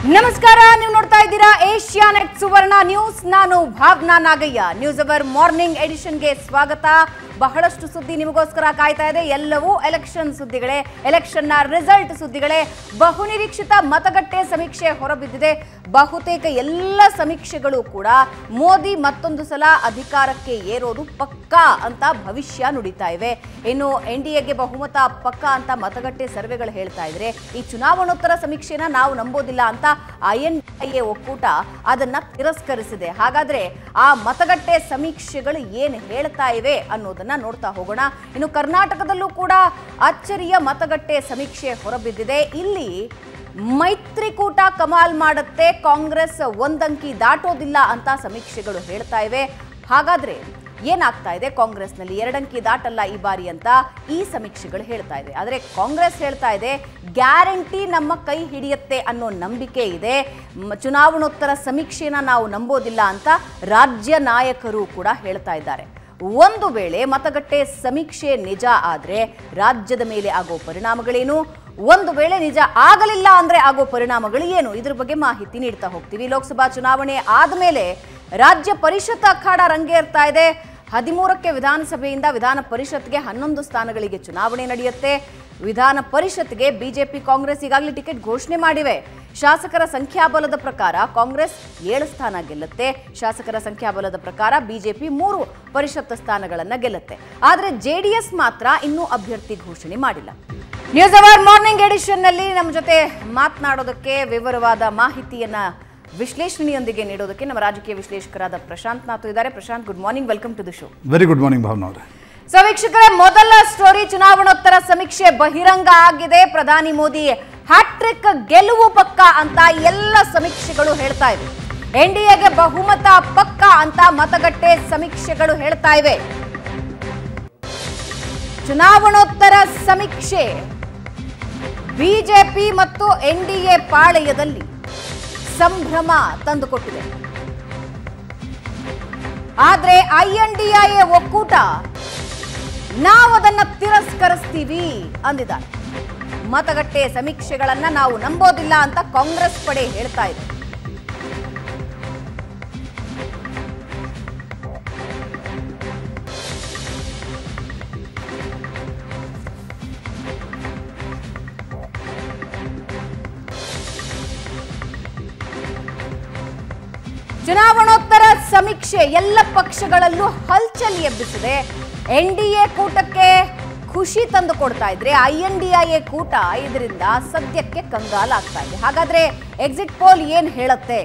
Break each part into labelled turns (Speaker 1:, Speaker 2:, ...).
Speaker 1: ನಮಸ್ಕಾರ ನೀವು ನೋಡ್ತಾ ಇದ್ದೀರಾ ಏಷ್ಯಾ ನೆಟ್ ಸುವರ್ಣ ನ್ಯೂಸ್ ನಾನು Bhavana Nagaiah news hour morning ಎಡಿಷನ್ಗೆ ಸ್ವಾಗತ ಬಹಳಷ್ಟು ಸುದ್ದಿ ನಿಮಗೋಸ್ಕರ ಕಾಯ್ತಾ ಇದೆ ಎಲ್ಲವೂ ಎಲೆಕ್ಷನ್ ಸುದ್ದಿಗಳೇ ಎಲೆಕ್ಷನ್ನ ರಿಸಲ್ಟ್ ಸುದ್ದಿಗಳೇ ಬಹುನಿರೀಕ್ಷಿತ ಮತಗಟ್ಟೆ ಸಮೀಕ್ಷೆ ಹೊರಬಿದ್ದಿದೆ ಬಹುತೇಕ ಎಲ್ಲ ಸಮೀಕ್ಷೆಗಳು ಕೂಡ ಮೋದಿ ಮತ್ತೊಂದು ಸಲ ಅಧಿಕಾರಕ್ಕೆ ಏರೋದು ಪಕ್ಕಾ ಅಂತ ಭವಿಷ್ಯ ನುಡಿತಾ ಇವೆ ಇನ್ನು ಎನ್ ಡಿ ಎಗೆ ಬಹುಮತ ಪಕ್ಕಾ ಅಂತ ಮತಗಟ್ಟೆ ಸರ್ವೆಗಳು ಹೇಳ್ತಾ ಇದ್ರೆ ಈ ಚುನಾವಣೋತ್ತರ ಸಮೀಕ್ಷೆನ ನಾವು ನಂಬೋದಿಲ್ಲ ಅಂತ ಐ ಎನ್ ಎ ಒಕ್ಕೂಟ ಅದನ್ನ ತಿರಸ್ಕರಿಸಿದೆ ಹಾಗಾದ್ರೆ ಆ ಮತಗಟ್ಟೆ ಸಮೀಕ್ಷೆಗಳು ಏನು ಹೇಳ್ತಾ ಇವೆ ಅನ್ನೋದನ್ನ ನೋಡ್ತಾ ಹೋಗೋಣ ಇನ್ನು ಕರ್ನಾಟಕದಲ್ಲೂ ಕೂಡ ಅಚ್ಚರಿಯ ಮತಗಟ್ಟೆ ಸಮೀಕ್ಷೆ ಹೊರಬಿದ್ದಿದೆ ಇಲ್ಲಿ ಮೈತ್ರಿಕೂಟ ಕಮಾಲ್ ಮಾಡುತ್ತೆ ಕಾಂಗ್ರೆಸ್ ಒಂದಂಕಿ ದಾಟೋದಿಲ್ಲ ಅಂತ ಸಮೀಕ್ಷೆಗಳು ಹೇಳ್ತಾ ಇವೆ ಹಾಗಾದ್ರೆ ಏನಾಗ್ತಾ ಇದೆ ಕಾಂಗ್ರೆಸ್ನಲ್ಲಿ ಎರಡಂಕಿ ದಾಟಲ್ಲ ಈ ಬಾರಿ ಅಂತ ಈ ಸಮೀಕ್ಷೆಗಳು ಹೇಳ್ತಾ ಇದೆ ಆದರೆ ಕಾಂಗ್ರೆಸ್ ಹೇಳ್ತಾ ಇದೆ ಗ್ಯಾರಂಟಿ ನಮ್ಮ ಕೈ ಹಿಡಿಯುತ್ತೆ ಅನ್ನೋ ನಂಬಿಕೆ ಇದೆ ಮ್- ಚುನಾವಣೋತ್ತರ ಸಮೀಕ್ಷೆನ ನಾವು ನಂಬೋದಿಲ್ಲ ಅಂತ ರಾಜ್ಯ ನಾಯಕರು ಕೂಡ ಹೇಳ್ತಾ ಇದ್ದಾರೆ ಒಂದು ವೇಳೆ ಮತಗಟ್ಟೆ ಸಮೀಕ್ಷೆ ನಿಜ ಆದ್ರೆ ರಾಜ್ಯದ ಮೇಲೆ ಆಗೋ ಪರಿಣಾಮಗಳೇನು ಒಂದು ವೇಳೆ ನಿಜ ಆಗಲಿಲ್ಲ ಅಂದ್ರೆ ಆಗೋ ಪರಿಣಾಮಗಳು ಏನು ಇದ್ರ ಬಗ್ಗೆ ಮಾಹಿತಿ ನೀಡ್ತಾ ಹೋಗ್ತೀವಿ ಲೋಕಸಭಾ ಚುನಾವಣೆ ಆದ್ಮೇಲೆ ರಾಜ್ಯ ಪರಿಷತ್ ಅಖಾಡ ರಂಗೇರ್ತಾ ಇದೆ ಹದಿಮೂರಕ್ಕೆ ವಿಧಾನಸಭೆಯಿಂದ ವಿಧಾನ ಪರಿಷತ್ಗೆ ಹನ್ನೊಂದು ಸ್ಥಾನಗಳಿಗೆ ಚುನಾವಣೆ ನಡೆಯುತ್ತೆ ವಿಧಾನ ಪರಿಷತ್ಗೆ ಬಿಜೆಪಿ ಕಾಂಗ್ರೆಸ್ ಈಗಾಗಲೇ ಟಿಕೆಟ್ ಘೋಷಣೆ ಮಾಡಿವೆ ಶಾಸಕರ ಸಂಖ್ಯಾಬಲದ ಪ್ರಕಾರ ಕಾಂಗ್ರೆಸ್ ಏಳು ಸ್ಥಾನ ಗೆಲ್ಲುತ್ತೆ ಶಾಸಕರ ಸಂಖ್ಯಾಬಲದ ಪ್ರಕಾರ ಬಿಜೆಪಿ ಮೂರು ಪರಿಷತ್ ಸ್ಥಾನಗಳನ್ನ ಗೆಲ್ಲುತ್ತೆ ಆದರೆ ಜೆಡಿಎಸ್ ಮಾತ್ರ ಇನ್ನೂ ಅಭ್ಯರ್ಥಿ ಘೋಷಣೆ ಮಾಡಿಲ್ಲ ನ್ಯೂಸ್ ಅವರ್ ಮಾರ್ನಿಂಗ್ ಎಡಿಷನ್ ನಲ್ಲಿ ನಮ್ಮ ಜೊತೆ ಮಾತನಾಡೋದಕ್ಕೆ ವಿವರವಾದ ಮಾಹಿತಿಯನ್ನ ವಿಶ್ಲೇಷಣೆಯೊಂದಿಗೆ ನೀಡೋದಕ್ಕೆ ನಮ್ಮ ರಾಜಕೀಯ ವಿಶ್ಲೇಷಕರಾದ ಪ್ರಶಾಂತ್ ನಾಥ್ ಇದ್ದಾರೆ Prashanth good morning welcome to the show
Speaker 2: very good morning Bhavana ಅವರೇ
Speaker 1: ಸೊ ವೀಕ್ಷಕರೇ ಮೊದಲ ಸ್ಟೋರಿ ಚುನಾವಣೋತ್ತರ ಸಮೀಕ್ಷೆ ಬಹಿರಂಗ ಆಗಿದೆ ಪ್ರಧಾನಿ ಮೋದಿ ಹ್ಯಾಟ್ರಿಕ್ ಗೆಲುವು ಪಕ್ಕ ಅಂತ ಎಲ್ಲ ಸಮೀಕ್ಷೆಗಳು ಹೇಳ್ತಾ ಇವೆ ಎನ್ ಡಿ ಎಗೆ ಬಹುಮತ ಪಕ್ಕ ಅಂತ ಮತಗಟ್ಟೆ ಸಮೀಕ್ಷೆಗಳು ಹೇಳ್ತಾ ಇವೆ ಚುನಾವಣೋತ್ತರ ಸಮೀಕ್ಷೆ ಬಿಜೆಪಿ ಮತ್ತು ಎನ್ ಡಿ ಎ ಪಾಳೆಯದಲ್ಲಿ ಸಂಭ್ರಮ ತಂದುಕೊಟ್ಟಿದೆ ಆದ್ರೆ I N D I A ಒಕ್ಕೂಟ ನಾವು ಅದನ್ನ ತಿರಸ್ಕರಿಸ್ತೀವಿ ಅಂದಿದ್ದಾರೆ ಮತಗಟ್ಟೆ ಸಮೀಕ್ಷೆಗಳನ್ನ ನಾವು ನಂಬೋದಿಲ್ಲ ಅಂತ ಕಾಂಗ್ರೆಸ್ ಪಡೆ ಹೇಳ್ತಾ ಇದೆ ಚುನಾವಣೋತ್ತರ ಸಮೀಕ್ಷೆ ಎಲ್ಲ ಪಕ್ಷಗಳಲ್ಲೂ ಹಲ್ಚಲ್ ಎಬ್ಬಿಸಿದೆ ಎನ್ ಡಿ ಎ ಕೂಟಕ್ಕೆ ಖುಷಿ ತಂದು ಕೊಡ್ತಾ ಇದ್ರೆ I N D I A ಕೂಟ ಇದರಿಂದ ಸದ್ಯಕ್ಕೆ ಕಂಗಾಲಾಗ್ತಾ ಇದೆ ಹಾಗಾದ್ರೆ ಎಕ್ಸಿಟ್ ಪೋಲ್ ಏನ್ ಹೇಳುತ್ತೆ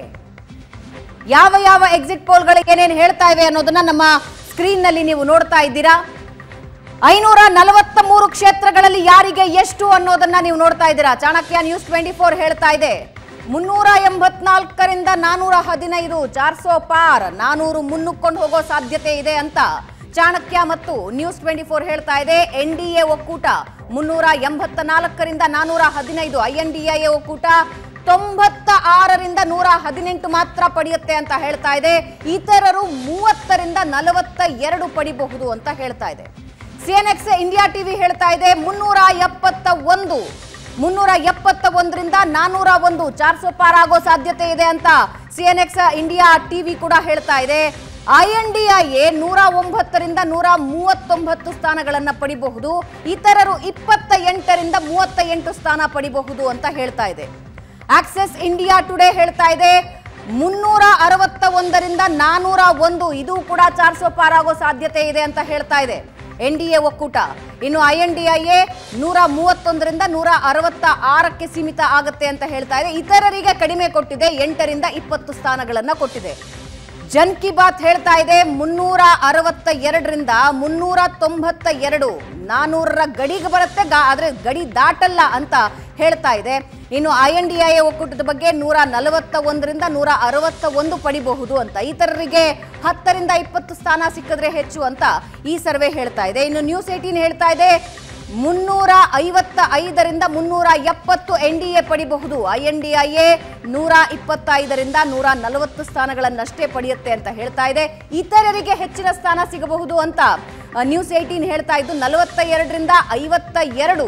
Speaker 1: ಯಾವ ಯಾವ ಎಕ್ಸಿಟ್ ಪೋಲ್ಗಳು ಏನೇನು ಹೇಳ್ತಾ ಇವೆ ಅನ್ನೋದನ್ನ ನಮ್ಮ ಸ್ಕ್ರೀನ್ ನಲ್ಲಿ ನೀವು ನೋಡ್ತಾ ಇದ್ದೀರಾ ಐನೂರ ನಲವತ್ತ ಮೂರು ಕ್ಷೇತ್ರಗಳಲ್ಲಿ ಯಾರಿಗೆ ಎಷ್ಟು ಅನ್ನೋದನ್ನ ನೀವು ನೋಡ್ತಾ ಇದ್ದೀರಾ ಚಾಣಕ್ಯ ನ್ಯೂಸ್ ಟ್ವೆಂಟಿ ಫೋರ್ ಹೇಳ್ತಾ ಇದೆ ಮುನ್ನೂರ ಎಂಬತ್ನಾಲ್ಕರಿಂದ ನಾನೂರ ಹದಿನೈದು ಚಾರ್ಸೋ ಪಾರ್ ನಾನೂರು ಮುನ್ನುಕ್ಕೊಂಡು ಹೋಗೋ ಸಾಧ್ಯತೆ ಇದೆ ಅಂತ ಚಾಣಕ್ಯ ಮತ್ತು ನ್ಯೂಸ್ ಟ್ವೆಂಟಿ ಫೋರ್ ಹೇಳ್ತಾ ಇದೆ ಎನ್ ಡಿ ಎ ಒಕ್ಕೂಟ ಮುನ್ನೂರ ಎಂಬತ್ತ ನಾಲ್ಕರಿಂದ ನಾನೂರ ಹದಿನೈದು ಐ ಎನ್ ಡಿ ಎ ಒಕ್ಕೂಟ ತೊಂಬತ್ತ ಆರರಿಂದ ನೂರ ಹದಿನೆಂಟು ಮಾತ್ರ ಪಡೆಯುತ್ತೆ ಅಂತ ಹೇಳ್ತಾ ಇದೆ ಇತರರು ಮೂವತ್ತರಿಂದ ನಲವತ್ತ ಎರಡು ಪಡಿಬಹುದು ಅಂತ ಹೇಳ್ತಾ ಇದೆ ಸಿಎನ್ಎಕ್ಸ್ ಇಂಡಿಯಾ ಟಿವಿ ಹೇಳ್ತಾ ಇದೆ ಮುನ್ನೂರ ಎಪ್ಪತ್ತ ಒಂದು ಮುನ್ನೂರ ಎಪ್ಪತ್ತ ಒಂದರಿಂದ ನಾನೂರ ಒಂದು ಚಾರ್ಸೋ ಪಾರ್ ಆಗೋ ಸಾಧ್ಯತೆ ಇದೆ ಅಂತ ಸಿಎನ್ಎಕ್ಸ್ ಇಂಡಿಯಾ ಟಿವಿ ಕೂಡ ಹೇಳ್ತಾ ಇದೆ I N D I A ನೂರ ಒಂಬತ್ತರಿಂದ ನೂರ ಮೂವತ್ತೊಂಬತ್ತು ಸ್ಥಾನಗಳನ್ನ ಪಡಿಬಹುದು ಇತರರು ಇಪ್ಪತ್ತ ಎಂಟರಿಂದ ಮೂವತ್ತ ಎಂಟು ಸ್ಥಾನ ಪಡಿಬಹುದು ಅಂತ ಹೇಳ್ತಾ ಇದೆ ಆಕ್ಸೆಸ್ ಇಂಡಿಯಾ ಟುಡೇ ಹೇಳ್ತಾ ಇದೆ ಮುನ್ನೂರ ಅರವತ್ತ ಒಂದರಿಂದ ನಾನೂರ ಒಂದು ಇದು ಕೂಡ ಚಾರ್ಸೋ ಪಾರ್ ಆಗೋ ಸಾಧ್ಯತೆ ಇದೆ ಅಂತ ಹೇಳ್ತಾ ಇದೆ ಎನ್ ಡಿ ಎ ಒಕ್ಕೂಟ ಇನ್ನು I N D I A ನೂರ ಮೂವತ್ತೊಂದರಿಂದ ನೂರ ಅರವತ್ತ ಆರಕ್ಕೆ ಸೀಮಿತ ಆಗುತ್ತೆ ಅಂತ ಹೇಳ್ತಾ ಇದೆ ಇತರರಿಗೆ ಕಡಿಮೆ ಕೊಟ್ಟಿದೆ ಎಂಟರಿಂದ ಇಪ್ಪತ್ತು ಸ್ಥಾನಗಳನ್ನ ಕೊಟ್ಟಿದೆ ಜನ್ ಕಿ ಬಾತ್ ಹೇಳ್ತಾ ಇದೆ ಮುನ್ನೂರ ಅರವತ್ತ ಎರಡರಿಂದ ಮುನ್ನೂರ ತೊಂಬತ್ತ ಎರಡು ನಾನೂರರ ಗಡಿಗೆ ಬರುತ್ತೆ ಗಾ- ಆದ್ರೆ ಗಡಿ ದಾಟಲ್ಲ ಅಂತ ಹೇಳ್ತಾ ಇದೆ ಇನ್ನು ಐ ಎನ್ ಡಿ ಐ ಒಕ್ಕೂಟದ ಬಗ್ಗೆ ನೂರ ನಲವತ್ತ ಒಂದರಿಂದ ನೂರ ಅರವತ್ತ ಒಂದು ಪಡಿಬಹುದು ಅಂತ ಇತರರಿಗೆ ಹತ್ತರಿಂದ ಇಪ್ಪತ್ತು ಸ್ಥಾನ ಸಿಕ್ಕಿದ್ರೆ ಹೆಚ್ಚು ಅಂತ ಈ ಸರ್ವೆ ಹೇಳ್ತಾ ಇದೆ ಇನ್ನು ನ್ಯೂಸ್ ಏಟೀನ್ ಹೇಳ್ತಾ ಇದೆ ಮುನ್ನೂರ ಐವತ್ತ ಐದರಿಂದ ಮುನ್ನೂರ ಎಪ್ಪತ್ತು ಎನ್ ಡಿ ಎ ಪಡಿಬಹುದು I N D I A ನೂರ ಇಪ್ಪತ್ತೈದರಿಂದ ನೂರ ನಲವತ್ತು ಸ್ಥಾನಗಳನ್ನಷ್ಟೇ ಪಡೆಯುತ್ತೆ ಅಂತ ಹೇಳ್ತಾ ಇದೆ ಇತರರಿಗೆ ಹೆಚ್ಚಿನ ಸ್ಥಾನ ಸಿಗಬಹುದು ಅಂತ ನ್ಯೂಸ್ ಏಟೀನ್ ಹೇಳ್ತಾ ಇದ್ದು ನಲವತ್ತ ಎರಡರಿಂದ ಐವತ್ತ ಎರಡು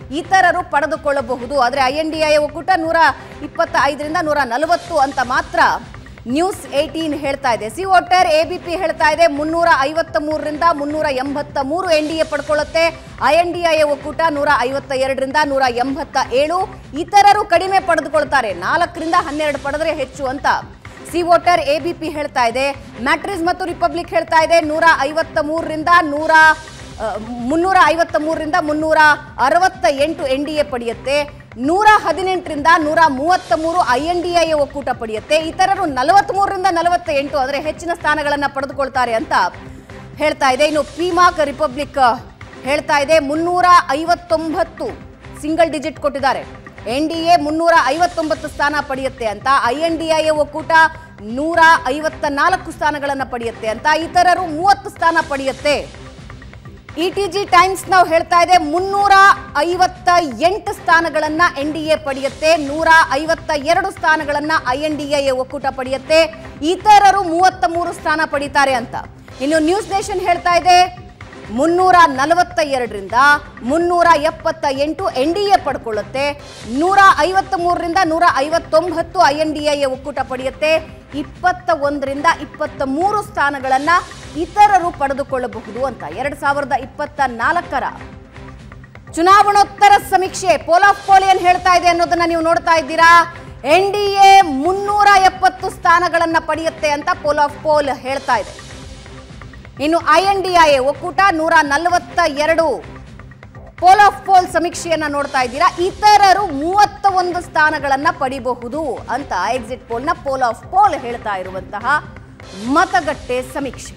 Speaker 1: ಇತರರು ಪಡೆದುಕೊಳ್ಳಬಹುದು ಆದರೆ ಐ ಎನ್ ಡಿ ಐ ಒಕ್ಕೂಟ ನೂರ ಇಪ್ಪತ್ತ ಐದರಿಂದ ನೂರ ನಲವತ್ತು ಅಂತ ಮಾತ್ರ ನ್ಯೂಸ್ ಏಯ್ಟೀನ್ ಹೇಳ್ತಾ ಇದೆ ಸಿ ವೋಟರ್ ಎಬಿಪಿ ಹೇಳ್ತಾ ಇದೆ ಮುನ್ನೂರ ಐವತ್ತ ಮೂರರಿಂದ ಮುನ್ನೂರ ಎಂಬತ್ತ ಮೂರು ಎನ್ ಡಿ ಎ ಪಡ್ಕೊಳ್ಳುತ್ತೆ ಐ ಎನ್ ಡಿ ಐ ಒಕ್ಕೂಟ ನೂರ ಐವತ್ತ ಎರಡರಿಂದ ನೂರ ಎಂಬತ್ತ ಏಳು ಇತರರು ಕಡಿಮೆ ಪಡೆದುಕೊಳ್ತಾರೆ ನಾಲ್ಕರಿಂದ ಹನ್ನೆರಡು ಪಡೆದ್ರೆ ಹೆಚ್ಚು ಅಂತ ಸಿ ವೋಟರ್ ಎಬಿಪಿ ಹೇಳ್ತಾ ಇದೆ ಮ್ಯಾಟ್ರಿಸ್ ಮತ್ತು ರಿಪಬ್ಲಿಕ್ ಹೇಳ್ತಾ ಇದೆ ನೂರ ಐವತ್ತ ಮೂರರಿಂದ ನೂರ ಆ, ಮುನ್ನೂರ ಐವತ್ತ ಮೂರರಿಂದ ಮುನ್ನೂರ ಅರವತ್ತ ಎಂಟು ಎನ್ ಡಿ ಎ ಪಡೆಯುತ್ತೆ ನೂರ ಹದಿನೆಂಟರಿಂದ ನೂರ ಮೂವತ್ತ ಮೂರು ಐ ಎನ್ ಡಿ ಐ ಒಕ್ಕೂಟ ಪಡೆಯುತ್ತೆ ಇತರರು ನಲವತ್ತ್ಮೂರರಿಂದ ನಲವತ್ತ ಎಂಟು ಅಂದರೆ ಹೆಚ್ಚಿನ ಸ್ಥಾನಗಳನ್ನು ಪಡೆದುಕೊಳ್ತಾರೆ ಅಂತ ಹೇಳ್ತಾ ಇದೆ ಇನ್ನು ಪಿಮಾಕ್ ರಿಪಬ್ಲಿಕ್ ಹೇಳ್ತಾ ಇದೆ ಮುನ್ನೂರ ಐವತ್ತೊಂಬತ್ತು ಸಿಂಗಲ್ ಡಿಜಿಟ್ ಕೊಟ್ಟಿದ್ದಾರೆ ಎನ್ ಡಿ ಎ ಮುನ್ನೂರ ಐವತ್ತೊಂಬತ್ತು ಸ್ಥಾನ ಪಡೆಯುತ್ತೆ ಅಂತ ಐ ಎನ್ ಡಿ ಐ ಒಕ್ಕೂಟ ನೂರ ಐವತ್ತ ನಾಲ್ಕು ಸ್ಥಾನಗಳನ್ನು ಪಡೆಯುತ್ತೆ ಅಂತ ಇತರರು ಮೂವತ್ತು ಸ್ಥಾನ ಪಡೆಯುತ್ತೆ ಇ ಟಿ ಜಿ ಟೈಮ್ಸ್ ನಾವು ಹೇಳ್ತಾ ಇದೆ ಮುನ್ನೂರ ಐವತ್ತ ಎಂಟು ಸ್ಥಾನಗಳನ್ನ ಎನ್ ಡಿ ಎ ಪಡೆಯುತ್ತೆ ನೂರ ಐವತ್ತ ಎರಡು ಸ್ಥಾನಗಳನ್ನ ಐ ಎನ್ ಡಿ ಎ ಒಕ್ಕೂಟ ಪಡೆಯುತ್ತೆ ಇತರರು ಮೂವತ್ತ ಮೂರು ಸ್ಥಾನ ಪಡೀತಾರೆ ಅಂತ ಇನ್ನು ನ್ಯೂಸ್ ನೇಷನ್ ಹೇಳ್ತಾ ಇದೆ ಮುನ್ನೂರ ನಲವತ್ತ ಎರಡರಿಂದ ಮುನ್ನೂರ ಎಪ್ಪತ್ತ ಎಂಟು ಎನ್ ಡಿ ಎ ಪಡ್ಕೊಳ್ಳುತ್ತೆ ನೂರ ಐವತ್ತ ಮೂರರಿಂದ ನೂರ ಐವತ್ತೊಂಬತ್ತು ಐ ಎನ್ ಡಿ ಎ ಒಕ್ಕೂಟ ಪಡೆಯುತ್ತೆ ಇಪ್ಪತ್ತ ಒಂದರಿಂದ ಇಪ್ಪತ್ತ ಮೂರು ಸ್ಥಾನಗಳನ್ನ ಇತರರು ಪಡೆದುಕೊಳ್ಳಬಹುದು ಅಂತ ಎರಡ್ ಸಾವಿರದ ಇಪ್ಪತ್ತ ನಾಲ್ಕರ ಚುನಾವಣೋತ್ತರ ಸಮೀಕ್ಷೆ ಪೋಲ್ ಆಫ್ ಪೋಲ್ ಏನ್ ಹೇಳ್ತಾ ಇದೆ ಅನ್ನೋದನ್ನ ನೀವು ನೋಡ್ತಾ ಇದ್ದೀರಾ ಎನ್ ಡಿ ಎ ಮುನ್ನೂರ ಎಪ್ಪತ್ತು ಸ್ಥಾನಗಳನ್ನ ಪಡೆಯುತ್ತೆ ಅಂತ ಪೋಲ್ ಆಫ್ ಪೋಲ್ ಹೇಳ್ತಾ ಇದೆ ಇನ್ನು ಐ ಎನ್ ಡಿ ಐ ಒಕ್ಕೂಟ ನೂರ ನಲವತ್ತ ಎರಡು ಪೋಲ್ ಆಫ್ ಪೋಲ್ ಸಮೀಕ್ಷೆಯನ್ನ ನೋಡ್ತಾ ಇದ್ದೀರಾ ಇತರರು ಮೂವತ್ತ ಒಂದು ಸ್ಥಾನಗಳನ್ನ ಪಡಿಬಹುದು ಅಂತ ಎಕ್ಸಿಟ್ ಪೋಲ್ನ ಪೋಲ್ ಆಫ್ ಪೋಲ್ ಹೇಳ್ತಾ ಇರುವಂತಹ ಮತಗಟ್ಟೆ ಸಮೀಕ್ಷೆ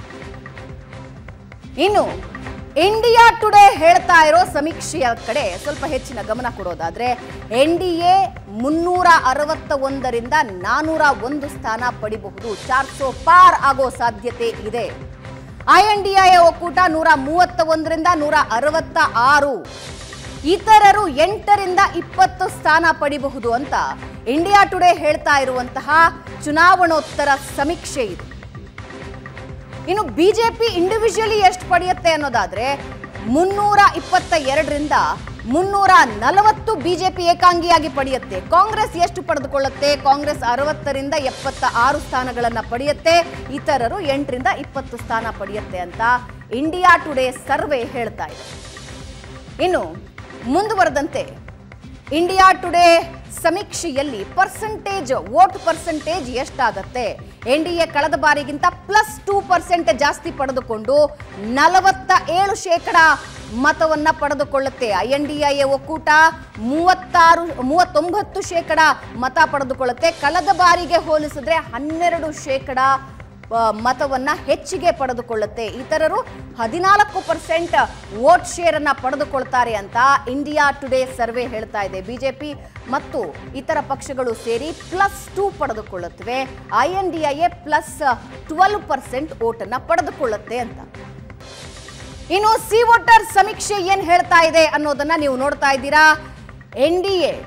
Speaker 1: ಇನ್ನು ಇಂಡಿಯಾ ಟುಡೇ ಹೇಳ್ತಾ ಇರೋ ಸಮೀಕ್ಷೆಯ ಕಡೆ ಸ್ವಲ್ಪ ಹೆಚ್ಚಿನ ಗಮನ ಕೊಡೋದಾದ್ರೆ ಎನ್ ಡಿ ಎ ಮುನ್ನೂರ ಅರವತ್ತ ಒಂದರಿಂದ ನಾನೂರ ಒಂದು ಸ್ಥಾನ ಪಡಿಬಹುದು ಚಾರ್ ಸೋ ಪಾರ್ ಆಗೋ ಸಾಧ್ಯತೆ ಇದೆ ಐ ಎನ್ ಡಿ ಐ ಒಕ್ಕೂಟ ನೂರ ಮೂವತ್ತ ಒಂದರಿಂದ ನೂರ ಅರವತ್ತ ಆರು ಇತರರು ಎಂಟರಿಂದ ಇಪ್ಪತ್ತು ಸ್ಥಾನ ಪಡಿಬಹುದು ಅಂತ ಇಂಡಿಯಾ ಟುಡೇ ಹೇಳ್ತಾ ಇರುವಂತಹ ಚುನಾವಣೋತ್ತರ ಸಮೀಕ್ಷೆ ಇದು ಇನ್ನು ಬಿಜೆಪಿ ಇಂಡಿವಿಜುವಲಿ ಎಷ್ಟು ಪಡೆಯುತ್ತೆ ಅನ್ನೋದಾದ್ರೆ ಮುನ್ನೂರ ಇಪ್ಪತ್ತ ಎರಡರಿಂದ ಮುನ್ನೂರ ನಲವತ್ತು ಬಿಜೆಪಿ ಏಕಾಂಗಿಯಾಗಿ ಪಡೆಯುತ್ತೆ ಕಾಂಗ್ರೆಸ್ ಎಷ್ಟು ಪಡೆದುಕೊಳ್ಳುತ್ತೆ ಕಾಂಗ್ರೆಸ್ ಅರವತ್ತರಿಂದ ಎಪ್ಪತ್ತ ಆರು ಸ್ಥಾನಗಳನ್ನ ಪಡೆಯುತ್ತೆ ಇತರರು ಎಂಟರಿಂದ ಇಪ್ಪತ್ತು ಸ್ಥಾನ ಪಡೆಯುತ್ತೆ ಅಂತ ಇಂಡಿಯಾ ಟುಡೇ ಸರ್ವೆ ಹೇಳ್ತಾ ಇದೆ ಇನ್ನು ಮುಂದುವರೆದಂತೆ ಇಂಡಿಯಾ ಟುಡೇ ಸಮೀಕ್ಷೆಯಲ್ಲಿ ಪರ್ಸೆಂಟೇಜ್ ವೋಟ್ ಪರ್ಸೆಂಟೇಜ್ ಎಷ್ಟಾಗತ್ತೆ ಎನ್ ಡಿ ಎ ಕಳೆದ ಬಾರಿಗಿಂತ ಪ್ಲಸ್ ಟೂ ಪರ್ಸೆಂಟ್ ಜಾಸ್ತಿ ಪಡೆದುಕೊಂಡು ನಲವತ್ತ ಏಳು ಶೇಕಡ ಮತವನ್ನ ಪಡೆದುಕೊಳ್ಳುತ್ತೆ ಐ ಎನ್ ಡಿ ಐ ಒಕ್ಕೂಟ ಮೂವತ್ತಾರು ಮೂವತ್ತೊಂಬತ್ತು ಶೇಕಡ ಮತ ಪಡೆದುಕೊಳ್ಳುತ್ತೆ ಕಳೆದ ಬಾರಿಗೆ ಹೋಲಿಸಿದ್ರೆ ಹನ್ನೆರಡು ಶೇಕಡ ಆ, ಮತವನ್ನ ಹೆಚ್ಚಿಗೆ ಪಡೆದುಕೊಳ್ಳುತ್ತೆ ಇತರರು ಹದಿನಾಲ್ಕು ಪರ್ಸೆಂಟ್ ವೋಟ್ ಶೇರ್ ಅನ್ನ ಪಡೆದುಕೊಳ್ತಾರೆ ಅಂತ ಇಂಡಿಯಾ ಟುಡೇ ಸರ್ವೆ ಹೇಳ್ತಾ ಇದೆ ಬಿಜೆಪಿ ಮತ್ತು ಇತರ ಪಕ್ಷಗಳು ಸೇರಿ ಪ್ಲಸ್ ಟೂ ಪಡೆದುಕೊಳ್ಳುತ್ತವೆ I N D I A plus twelve percent vote ಅನ್ನ ಪಡೆದುಕೊಳ್ಳುತ್ತೆ ಅಂತ ಇನ್ನು ಸಿ ವೋಟರ್ ಸಮೀಕ್ಷೆ ಏನ್ ಹೇಳ್ತಾ ಇದೆ ಅನ್ನೋದನ್ನ ನೀವು ನೋಡ್ತಾ ಇದ್ದೀರಾ ಎನ್ ಡಿ ಎ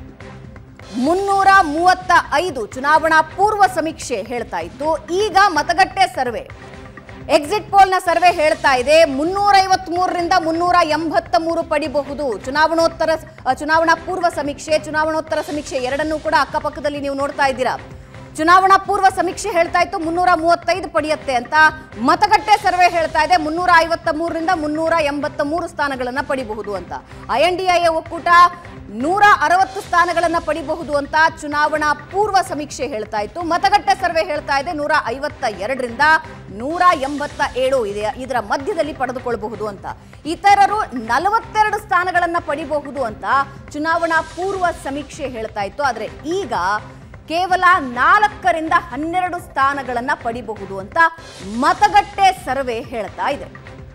Speaker 1: ಮುನ್ನೂರ ಮೂವತ್ತ ಐದು ಚುನಾವಣಾ ಪೂರ್ವ ಸಮೀಕ್ಷೆ ಹೇಳ್ತಾ ಇತ್ತು ಈಗ ಮತಗಟ್ಟೆ ಸರ್ವೆ ಎಕ್ಸಿಟ್ ಪೋಲ್ನ ಸರ್ವೆ ಹೇಳ್ತಾ ಇದೆ ಮುನ್ನೂರ ಮೂರರಿಂದ ಮುನ್ನೂರ ಎಂಬತ್ತ ಮೂರು ಪಡಿಬಹುದು ಚುನಾವಣೋತ್ತರ ಅ, ಚುನಾವಣಾ ಪೂರ್ವ ಸಮೀಕ್ಷೆ ಚುನಾವಣೋತ್ತರ ಸಮೀಕ್ಷೆ ಎರಡನ್ನೂ ಕೂಡ ಅಕ್ಕಪಕ್ಕದಲ್ಲಿ ನೀವು ನೋಡ್ತಾ ಇದ್ದೀರಾ ಚುನಾವಣಾ ಪೂರ್ವ ಸಮೀಕ್ಷೆ ಹೇಳ್ತಾ ಇತ್ತು ಮುನ್ನೂರ ಮೂವತ್ತೈದು ಪಡೆಯುತ್ತೆ ಅಂತ ಮತಗಟ್ಟೆ ಸರ್ವೆ ಹೇಳ್ತಾ ಇದೆ ಮುನ್ನೂರ ಐವತ್ತ ಮೂರರಿಂದ ಮುನ್ನೂರ ಎಂಬತ್ತ ಮೂರು ಸ್ಥಾನಗಳನ್ನ ಪಡಿಬಹುದು ಅಂತ ಐ ಎನ್ ಡಿ ಐ ಒಕ್ಕೂಟ ನೂರ ಅರವತ್ತು ಸ್ಥಾನಗಳನ್ನ ಪಡಿಬಹುದು ಅಂತ ಚುನಾವಣಾ ಪೂರ್ವ ಸಮೀಕ್ಷೆ ಹೇಳ್ತಾ ಇತ್ತು ಮತಗಟ್ಟೆ ಸರ್ವೆ ಹೇಳ್ತಾ ಇದೆ ನೂರ ಐವತ್ತ ಎರಡರಿಂದ ನೂರ ಎಂಬತ್ತ ಏಳು ಇದೆ ಇದರ ಮಧ್ಯದಲ್ಲಿ ಪಡೆದುಕೊಳ್ಳಬಹುದು ಅಂತ ಇತರರು ನಲವತ್ತೆರಡು ಸ್ಥಾನಗಳನ್ನ ಪಡಿಬಹುದು ಅಂತ ಚುನಾವಣಾ ಪೂರ್ವ ಸಮೀಕ್ಷೆ ಹೇಳ್ತಾ ಇತ್ತು ಆದ್ರೆ ಈಗ ಕೇವಲ ನಾಲ್ಕರಿಂದ ಹನ್ನೆರಡು ಸ್ಥಾನಗಳನ್ನ ಪಡಿಬಹುದು ಅಂತ ಮತಗಟ್ಟೆ ಸರ್ವೆ ಹೇಳ್ತಾ ಇದೆ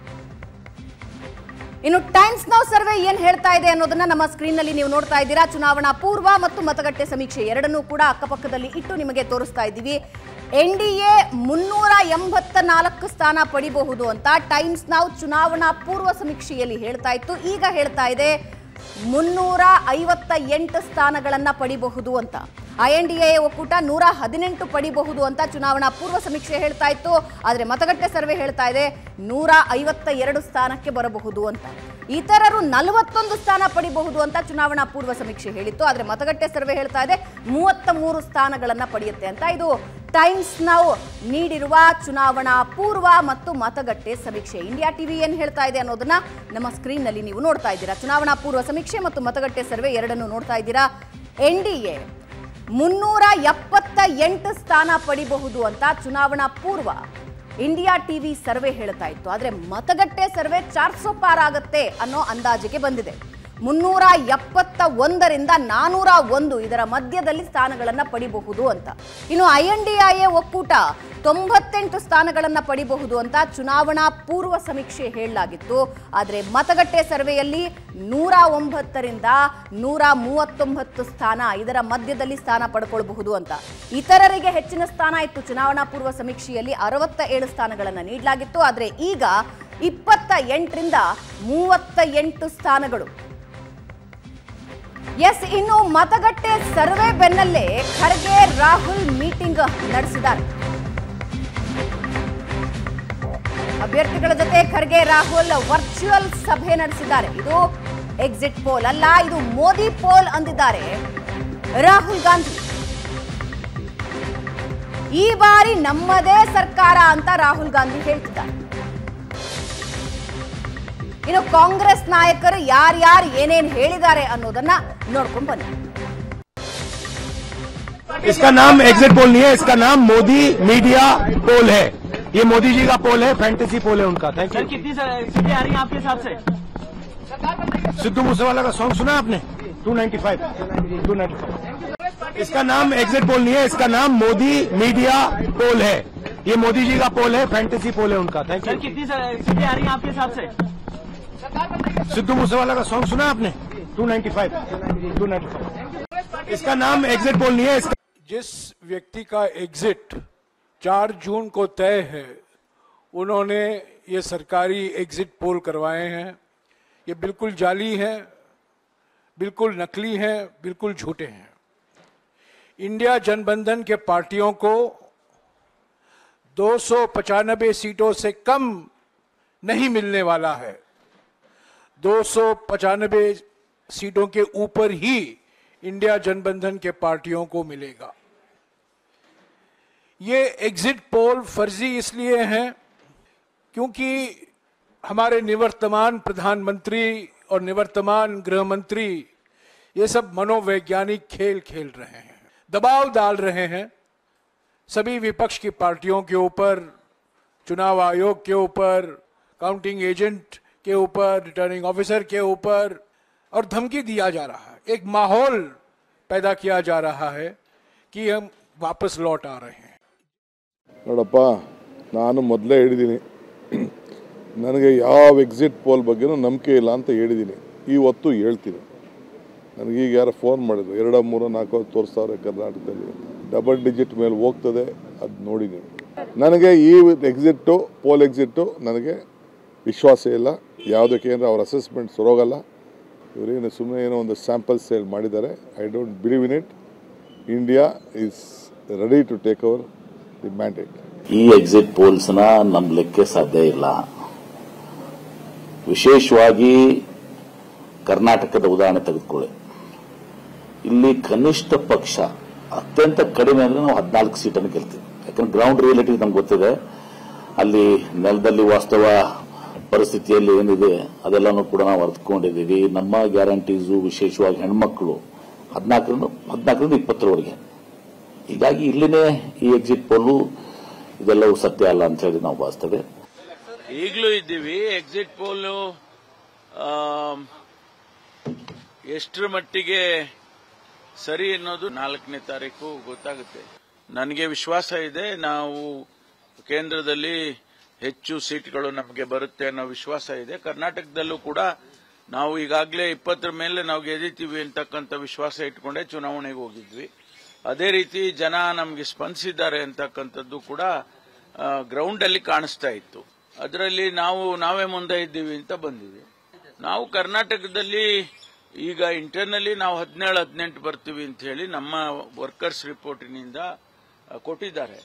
Speaker 1: ಇನ್ನು ಟೈಮ್ಸ್ ನೌ ಸರ್ವೆ ಏನ್ ಹೇಳ್ತಾ ಇದೆ ಅನ್ನೋದನ್ನ ನಮ್ಮ ಸ್ಕ್ರೀನ್ ನಲ್ಲಿ ನೀವು ನೋಡ್ತಾ ಇದ್ದೀರಾ ಚುನಾವಣಾ ಪೂರ್ವ ಮತ್ತು ಮತಗಟ್ಟೆ ಸಮೀಕ್ಷೆ ಎರಡನ್ನೂ ಕೂಡ ಅಕ್ಕಪಕ್ಕದಲ್ಲಿ ಇಟ್ಟು ನಿಮಗೆ ತೋರಿಸ್ತಾ ಇದ್ದೀವಿ ಎನ್ ಡಿ ಎ ಮುನ್ನೂರ ಎಂಬತ್ತ ನಾಲ್ಕು ಸ್ಥಾನ ಪಡಿಬಹುದು ಅಂತ ಟೈಮ್ಸ್ ನಾವು ಚುನಾವಣಾ ಪೂರ್ವ ಸಮೀಕ್ಷೆಯಲ್ಲಿ ಹೇಳ್ತಾ ಇತ್ತು ಈಗ ಹೇಳ್ತಾ ಇದೆ ಮುನ್ನೂರ ಐವತ್ತ ಎಂಟು ಸ್ಥಾನಗಳನ್ನ ಪಡಿಬಹುದು ಅಂತ ಐ ಎನ್ ಡಿ ಎ ಒಕ್ಕೂಟ ನೂರ ಹದಿನೆಂಟು ಪಡಿಬಹುದು ಅಂತ ಚುನಾವಣಾ ಪೂರ್ವ ಸಮೀಕ್ಷೆ ಹೇಳ್ತಾ ಇತ್ತು ಆದರೆ ಮತಗಟ್ಟೆ ಸರ್ವೆ ಹೇಳ್ತಾ ಇದೆ ನೂರ ಐವತ್ತ ಎರಡು ಸ್ಥಾನಕ್ಕೆ ಬರಬಹುದು ಅಂತ ಇತರರು ನಲವತ್ತೊಂದು ಸ್ಥಾನ ಪಡಿಬಹುದು ಅಂತ ಚುನಾವಣಾ ಪೂರ್ವ ಸಮೀಕ್ಷೆ ಹೇಳಿತ್ತು ಆದ್ರೆ ಮತಗಟ್ಟೆ ಸರ್ವೆ ಹೇಳ್ತಾ ಇದೆ ಮೂವತ್ತ ಮೂರು ಸ್ಥಾನಗಳನ್ನ ಪಡೆಯುತ್ತೆ ಅಂತ ಇದು ಟೈಮ್ಸ್ ನೌ ನೀಡಿರುವ ಚುನಾವಣಾ ಪೂರ್ವ ಮತ್ತು ಮತಗಟ್ಟೆ ಸಮೀಕ್ಷೆ ಇಂಡಿಯಾ ಟಿವಿ ಏನ್ ಹೇಳ್ತಾ ಇದೆ ಅನ್ನೋದನ್ನ ನಮ್ಮ ಸ್ಕ್ರೀನ್ ನಲ್ಲಿ ನೀವು ನೋಡ್ತಾ ಇದ್ದೀರಾ ಚುನಾವಣಾ ಪೂರ್ವ ಸಮೀಕ್ಷೆ ಮತ್ತು ಮತಗಟ್ಟೆ ಸರ್ವೆ ಎರಡನ್ನು ನೋಡ್ತಾ ಇದ್ದೀರಾ ಎನ್ ಡಿ ಎ ಮುನ್ನೂರ ಎಪ್ಪತ್ತ ಎಂಟು ಸ್ಥಾನ ಪಡಿಬಹುದು ಅಂತ ಚುನಾವಣಾ ಪೂರ್ವ ಇಂಡಿಯಾ ಟಿವಿ ಸರ್ವೆ ಹೇಳ್ತಾ ಇತ್ತು ಆದ್ರೆ ಮತಗಟ್ಟೆ ಸರ್ವೆ ಚಾರ್ಸೋ ಪಾರ್ ಆಗತ್ತೆ ಅನ್ನೋ ಅಂದಾಜಿಗೆ ಬಂದಿದೆ ಮುನ್ನೂರ ಎಪ್ಪತ್ತ ಒಂದರಿಂದ ನಾನೂರ ಒಂದು ಇದರ ಮಧ್ಯದಲ್ಲಿ ಸ್ಥಾನಗಳನ್ನ ಪಡಿಬಹುದು ಅಂತ ಇನ್ನು I N D I A ಒಕ್ಕೂಟ ತೊಂಬತ್ತೆಂಟು ಸ್ಥಾನಗಳನ್ನ ಪಡಿಬಹುದು ಅಂತ ಚುನಾವಣಾ ಪೂರ್ವ ಸಮೀಕ್ಷೆ ಹೇಳಲಾಗಿತ್ತು ಆದರೆ ಮತಗಟ್ಟೆ ಸರ್ವೆಯಲ್ಲಿ ನೂರ ಒಂಬತ್ತರಿಂದ ನೂರ ಮೂವತ್ತೊಂಬತ್ತು ಸ್ಥಾನ ಇದರ ಮಧ್ಯದಲ್ಲಿ ಸ್ಥಾನ ಪಡ್ಕೊಳ್ಬಹುದು ಅಂತ ಇತರರಿಗೆ ಹೆಚ್ಚಿನ ಸ್ಥಾನ ಇತ್ತು ಚುನಾವಣಾ ಪೂರ್ವ ಸಮೀಕ್ಷೆಯಲ್ಲಿ ಅರವತ್ತ ಏಳು ಸ್ಥಾನಗಳನ್ನು ನೀಡಲಾಗಿತ್ತು ಆದರೆ ಈಗ ಇಪ್ಪತ್ತ ಎಂಟರಿಂದ ಮೂವತ್ತ ಎಂಟು ಸ್ಥಾನಗಳು ಎಸ್ ಇನ್ನು ಮತಗಟ್ಟೆ ಸರ್ವೆ ಬೆನ್ನಲ್ಲೇ ಖರ್ಗೆ ರಾಹುಲ್ ಮೀಟಿಂಗ್ ನಡೆಸಿದ್ದಾರೆ ಅಭ್ಯರ್ಥಿಗಳ ಜೊತೆ ಖರ್ಗೆ ರಾಹುಲ್ ವರ್ಚುವಲ್ ಸಭೆ ನಡೆಸಿದ್ದಾರೆ ಇದು ಎಕ್ಸಿಟ್ ಪೋಲ್ ಅಲ್ಲ ಇದು ಮೋದಿ ಪೋಲ್ ಅಂದಿದ್ದಾರೆ ರಾಹುಲ್ ಗಾಂಧಿ ಈ ಬಾರಿ ನಮ್ಮದೇ ಸರ್ಕಾರ ಅಂತ ರಾಹುಲ್ ಗಾಂಧಿ ಹೇಳ್ತಿದ್ದಾರೆ ಇನ್ನು ಕಾಂಗ್ರೆಸ್ ನಾಯಕರು ಯಾರ್ಯಾರು ಏನೇನ್ ಹೇಳಿದ್ದಾರೆ ಅನ್ನೋದನ್ನ ನೋಡ್ಕೊಂಡ್ ಬನ್ನಿ
Speaker 2: इसका नाम एग्जिट पोल नहीं है इसका नाम मोदी मीडिया पोल है ये मोदी जी का पोल है फैंटेसी पोल है उनका थैंक
Speaker 3: सर
Speaker 2: यू
Speaker 3: कितनी सीटें आ रही हैं आपके हिसाब से
Speaker 2: सिद्धू मूसेवाला का सॉन्ग सुना आपने 295 295 इसका नाम एग्जिट पोल नहीं है इसका नाम मोदी मीडिया पोल है ये मोदी जी का पोल है फैंटेसी पोल है उनका थैंक
Speaker 3: सर
Speaker 2: यू
Speaker 3: कितनी सीटें आ रही हैं आपके हिसाब से
Speaker 2: सिद्धू मूसेवाला का सॉन्ग सुना आपने 295 295 इसका नाम एग्जिट पोल नहीं है इसका
Speaker 4: जिस व्यक्ति का एग्जिट 4 जून को तय है उन्होंने ये सरकारी एग्जिट पोल करवाए हैं ये बिल्कुल जाली हैं बिल्कुल नकली हैं बिल्कुल झूठे हैं इंडिया जनबंधन के पार्टियों को दो सीटों से कम नहीं मिलने वाला है दो सीटों के ऊपर ही इंडिया जनबंधन के पार्टियों को मिलेगा ये एग्जिट पोल फर्जी इसलिए हैं क्योंकि हमारे निवर्तमान प्रधानमंत्री और निवर्तमान गृह मंत्री ये सब मनोवैज्ञानिक खेल खेल रहे हैं दबाव डाल रहे हैं सभी विपक्ष की पार्टियों के ऊपर चुनाव आयोग के ऊपर काउंटिंग एजेंट के ऊपर रिटर्निंग ऑफिसर के ऊपर और धमकी दिया जा रहा है एक माहौल पैदा किया जा रहा है कि हम वापस लौट आ रहे हैं
Speaker 5: ನೋಡಪ್ಪ ನಾನು ಮೊದಲೇ ಹೇಳಿದ್ದೀನಿ ನನಗೆ ಯಾವ ಎಕ್ಸಿಟ್ ಪೋಲ್ ಬಗ್ಗೆನೂ ನಂಬಿಕೆ ಇಲ್ಲ ಅಂತ ಹೇಳಿದ್ದೀನಿ ಇವತ್ತು ಹೇಳ್ತೀನಿ ನನಗೀಗ ಯಾರೋ ಫೋನ್ ಮಾಡಿದ್ರು ಎರಡೋ ಮೂರೋ ನಾಲ್ಕೋ ತೋರಿಸ್ತಾವ್ರೆ ಕರ್ನಾಟಕದಲ್ಲಿ ಡಬಲ್ ಡಿಜಿಟ್ ಮೇಲೆ ಹೋಗ್ತದೆ ಅದು ನೋಡಿ ನೀವು ನನಗೆ ಈ ಎಕ್ಸಿಟ್ಟು ಪೋಲ್ ಎಕ್ಸಿಟ್ಟು ನನಗೆ ವಿಶ್ವಾಸ ಇಲ್ಲ ಯಾವುದಕ್ಕೆ ಏನೋ ಅವ್ರ ಅಸೆಸ್ಮೆಂಟ್ ಸರೋಗಲ್ಲ ಇವರೇನು ಸುಮ್ಮನೆ ಏನೋ ಒಂದು ಸ್ಯಾಂಪಲ್ ಸೇಲ್ ಮಾಡಿದ್ದಾರೆ I don't believe in it India is ready to take over the mandate
Speaker 6: ಈ ಎಕ್ಸಿಟ್ ಪೋಲ್ಸ್ನ ನಂಬಲಿಕ್ಕೆ ಸಾಧ್ಯ ಇಲ್ಲ ವಿಶೇಷವಾಗಿ ಕರ್ನಾಟಕದ ಉದಾಹರಣೆ ತೆಗೆದುಕೊಳ್ಳಿ ಇಲ್ಲಿ ಕನಿಷ್ಠ ಪಕ್ಷ ಅತ್ಯಂತ ಕಡಿಮೆ ಅಂದ್ರೆ ನಾವು ಹದಿನಾಲ್ಕು ಸೀಟನ್ನು ಗೆಲ್ತೀವಿ ಯಾಕಂದ್ರೆ ಗ್ರೌಂಡ್ ರಿಯಾಲಿಟಿ ನಮ್ಗೆ ಗೊತ್ತಿದೆ ಅಲ್ಲಿ ನೆಲದಲ್ಲಿ ವಾಸ್ತವ ಪರಿಸ್ಥಿತಿಯಲ್ಲಿ ಏನಿದೆ ಅದೆಲ್ಲನೂ ಕೂಡ ನಾವು ಅರ್ಥಕೊಂಡಿದ್ದೀವಿ ನಮ್ಮ ಗ್ಯಾರಂಟೀಸು ವಿಶೇಷವಾಗಿ ಹೆಣ್ಮಕ್ಳು ಹದಿನಾಲ್ಕರಿಂದ ಹದಿನಾಲ್ಕರಿಂದ ಇಪ್ಪತ್ತರವರೆಗೆ ಹೀಗಾಗಿ ಇಲ್ಲಿನೇ ಈ ಎಕ್ಸಿಟ್ ಪೋಲು ಇದೆಲ್ಲವೂ ಸತ್ಯ ಅಲ್ಲ ಅಂತ ಹೇಳಿ ನಾವು ಭಾವಿಸ್ತೇವೆ
Speaker 7: ಈಗಲೂ ಇದ್ದೀವಿ ಎಕ್ಸಿಟ್ ಪೋಲ್ ಎಷ್ಟರ ಮಟ್ಟಿಗೆ ಸರಿ ಅನ್ನೋದು ನಾಲ್ಕನೇ ತಾರೀಕು ಗೊತ್ತಾಗುತ್ತೆ ನನಗೆ ವಿಶ್ವಾಸ ಇದೆ ನಾವು ಕೇಂದ್ರದಲ್ಲಿ ಹೆಚ್ಚು ಸೀಟ್ಗಳು ನಮಗೆ ಬರುತ್ತೆ ಅನ್ನೋ ವಿಶ್ವಾಸ ಇದೆ ಕರ್ನಾಟಕದಲ್ಲೂ ಕೂಡ ನಾವು ಈಗಾಗಲೇ ಇಪ್ಪತ್ತರ ಮೇಲೆ ನಾವು ಗೆದ್ದಿತೀವಿ ಅಂತಕ್ಕಂಥ ವಿಶ್ವಾಸ ಇಟ್ಕೊಂಡೇ ಚುನಾವಣೆಗೆ ಹೋಗಿದ್ವಿ ಅದೇ ರೀತಿ ಜನ ನಮಗೆ ಸ್ಪಂದಿಸಿದ್ದಾರೆ ಅಂತಕ್ಕಂಥದ್ದು ಕೂಡ ಗ್ರೌಂಡ್ ಅಲ್ಲಿ ಕಾಣಿಸ್ತಾ ಇತ್ತು ಅದರಲ್ಲಿ ನಾವು ನಾವೇ ಮುಂದೆ ಇದ್ದೀವಿ ಅಂತ ಬಂದಿದೆ ನಾವು ಕರ್ನಾಟಕದಲ್ಲಿ ಈಗ ಇಂಟರ್ನಲ್ಲಿ ನಾವು ಹದಿನೇಳು ಹದಿನೆಂಟು ಬರ್ತೀವಿ ಅಂತ ಹೇಳಿ ನಮ್ಮ ವರ್ಕರ್ಸ್ ರಿಪೋರ್ಟಿನಿಂದ ಆ, ಕೊಟ್ಟಿದ್ದಾರೆ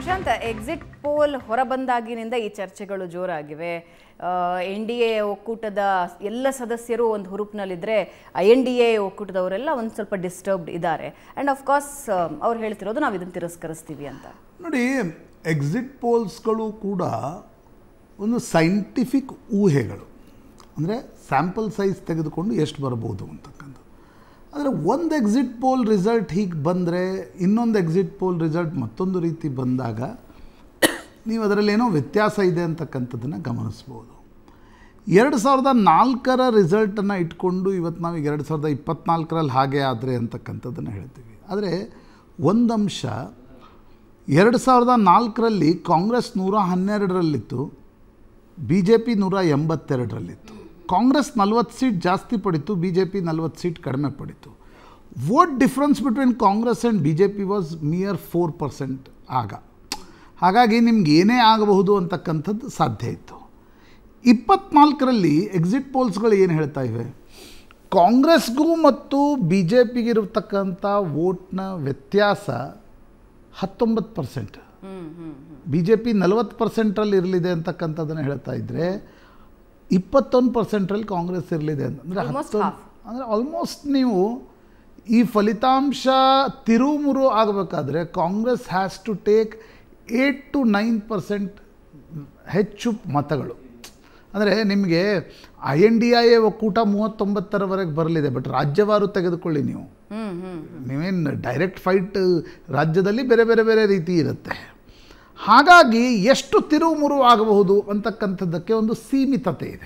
Speaker 1: ಪ್ರಶಾಂತ್ ಎಕ್ಸಿಟ್ ಪೋಲ್ ಹೊರಬಂದಾಗಿನಿಂದ ಈ ಚರ್ಚೆಗಳು ಜೋರಾಗಿವೆ ಎನ್ ಡಿ ಎ ಒಕ್ಕೂಟದ ಎಲ್ಲ ಸದಸ್ಯರು ಒಂದು ಹುರುಪಿನಲ್ಲಿದ್ದರೆ ಐ ಎನ್ ಡಿ ಎ ಒಕ್ಕೂಟದವರೆಲ್ಲ ಒಂದು ಸ್ವಲ್ಪ ಡಿಸ್ಟರ್ಬ್ಡ್ ಇದ್ದಾರೆ ಆ್ಯಂಡ್ ಅಫ್ಕೋರ್ಸ್ ಅವ್ರು ಹೇಳ್ತಿರೋದು ನಾವು ಇದನ್ನು ತಿರಸ್ಕರಿಸ್ತೀವಿ ಅಂತ
Speaker 8: ನೋಡಿ ಎಕ್ಸಿಟ್ ಪೋಲ್ಸ್ಗಳು ಕೂಡ ಒಂದು ಸೈಂಟಿಫಿಕ್ ಊಹೆಗಳು ಅಂದರೆ ಸ್ಯಾಂಪಲ್ ಸೈಜ್ ತೆಗೆದುಕೊಂಡು ಎಷ್ಟು ಬರ್ಬೋದು ಅಂತಕ್ಕಂಥದ್ದು ಆದರೆ ಒಂದು ಎಕ್ಸಿಟ್ ಪೋಲ್ ರಿಸಲ್ಟ್ ಹೀಗೆ ಬಂದರೆ ಇನ್ನೊಂದು ಎಕ್ಸಿಟ್ ಪೋಲ್ ರಿಸಲ್ಟ್ ಮತ್ತೊಂದು ರೀತಿ ಬಂದಾಗ ನೀವು ಅದರಲ್ಲಿ ಏನೋ ವ್ಯತ್ಯಾಸ ಇದೆ ಅಂತಕ್ಕಂಥದ್ದನ್ನು ಗಮನಿಸ್ಬೋದು ಎರಡು ಸಾವಿರದ ನಾಲ್ಕರ ರಿಸಲ್ಟನ್ನು ಇಟ್ಕೊಂಡು ಇವತ್ತು ನಾವೀಗ ಎರಡು ಸಾವಿರದ ಇಪ್ಪತ್ನಾಲ್ಕರಲ್ಲಿ ಹಾಗೆ ಆದರೆ ಅಂತಕ್ಕಂಥದ್ದನ್ನು ಹೇಳ್ತೀವಿ ಆದರೆ ಒಂದಂಶ ಎರಡು ಸಾವಿರದ ನಾಲ್ಕರಲ್ಲಿ ಕಾಂಗ್ರೆಸ್ ನೂರ ಹನ್ನೆರಡರಲ್ಲಿತ್ತು ಬಿ ಜೆ ಪಿ ನೂರ ಎಂಬತ್ತೆರಡರಲ್ಲಿತ್ತು ಕಾಂಗ್ರೆಸ್ ನಲ್ವತ್ತು ಸೀಟ್ ಜಾಸ್ತಿ ಪಡಿತು ಬಿ ಜೆ ಪಿ ನಲ್ವತ್ತು ಸೀಟ್ ಕಡಿಮೆ ಪಡಿತು vote difference between Congress and B J P was near four percent ಆಗ ಹಾಗಾಗಿ ನಿಮ್ಗೆ ಏನೇ ಆಗಬಹುದು ಅಂತಕ್ಕಂಥದ್ದು ಸಾಧ್ಯ ಇತ್ತು ಇಪ್ಪತ್ನಾಲ್ಕರಲ್ಲಿ ಎಕ್ಸಿಟ್ ಪೋಲ್ಸ್ಗಳು ಏನು ಹೇಳ್ತಾ ಇವೆ ಕಾಂಗ್ರೆಸ್ಗೂ ಮತ್ತು ಬಿ ಜೆ ಪಿಗಿರತಕ್ಕಂಥ ವೋಟ್ನ ವ್ಯತ್ಯಾಸ ಹತ್ತೊಂಬತ್ತು ಪರ್ಸೆಂಟ್ ಬಿ ಜೆ ಪಿ ನಲವತ್ತು ಪರ್ಸೆಂಟಲ್ಲಿ ಇರಲಿದೆ ಅಂತಕ್ಕಂಥದ್ದನ್ನು ಹೇಳ್ತಾ ಇದ್ದರೆ ಇಪ್ಪತ್ತೊಂದು ಪರ್ಸೆಂಟ್ರಲ್ಲಿ ಕಾಂಗ್ರೆಸ್ ಇರಲಿದೆ ಅಂತ ಅಂದರೆ
Speaker 1: Almost
Speaker 8: ಹತ್ತೊಂದು
Speaker 1: half.
Speaker 8: ಅಂದರೆ ಆಲ್ಮೋಸ್ಟ್ ನೀವು ಈ ಫಲಿತಾಂಶ ತಿರುಮುರು ಆಗಬೇಕಾದ್ರೆ Congress has to take eight to nine percent ಹೆಚ್ಚು ಮತಗಳು ಅಂದರೆ ನಿಮಗೆ I N D I A ಒಕ್ಕೂಟ ಮೂವತ್ತೊಂಬತ್ತರವರೆಗೆ ಬರಲಿದೆ ಬಟ್ ರಾಜ್ಯವಾರು ತೆಗೆದುಕೊಳ್ಳಿ ನೀವು ನೀವೇನು ಡೈರೆಕ್ಟ್ ಫೈಟ್ ರಾಜ್ಯದಲ್ಲಿ ಬೇರೆ ಬೇರೆ ಬೇರೆ ರೀತಿ ಇರುತ್ತೆ ಹಾಗಾಗಿ ಎಷ್ಟು ತಿರುವು ಮುರುವು ಆಗಬಹುದು ಅಂತಕ್ಕಂಥದ್ದಕ್ಕೆ ಒಂದು ಸೀಮಿತತೆ ಇದೆ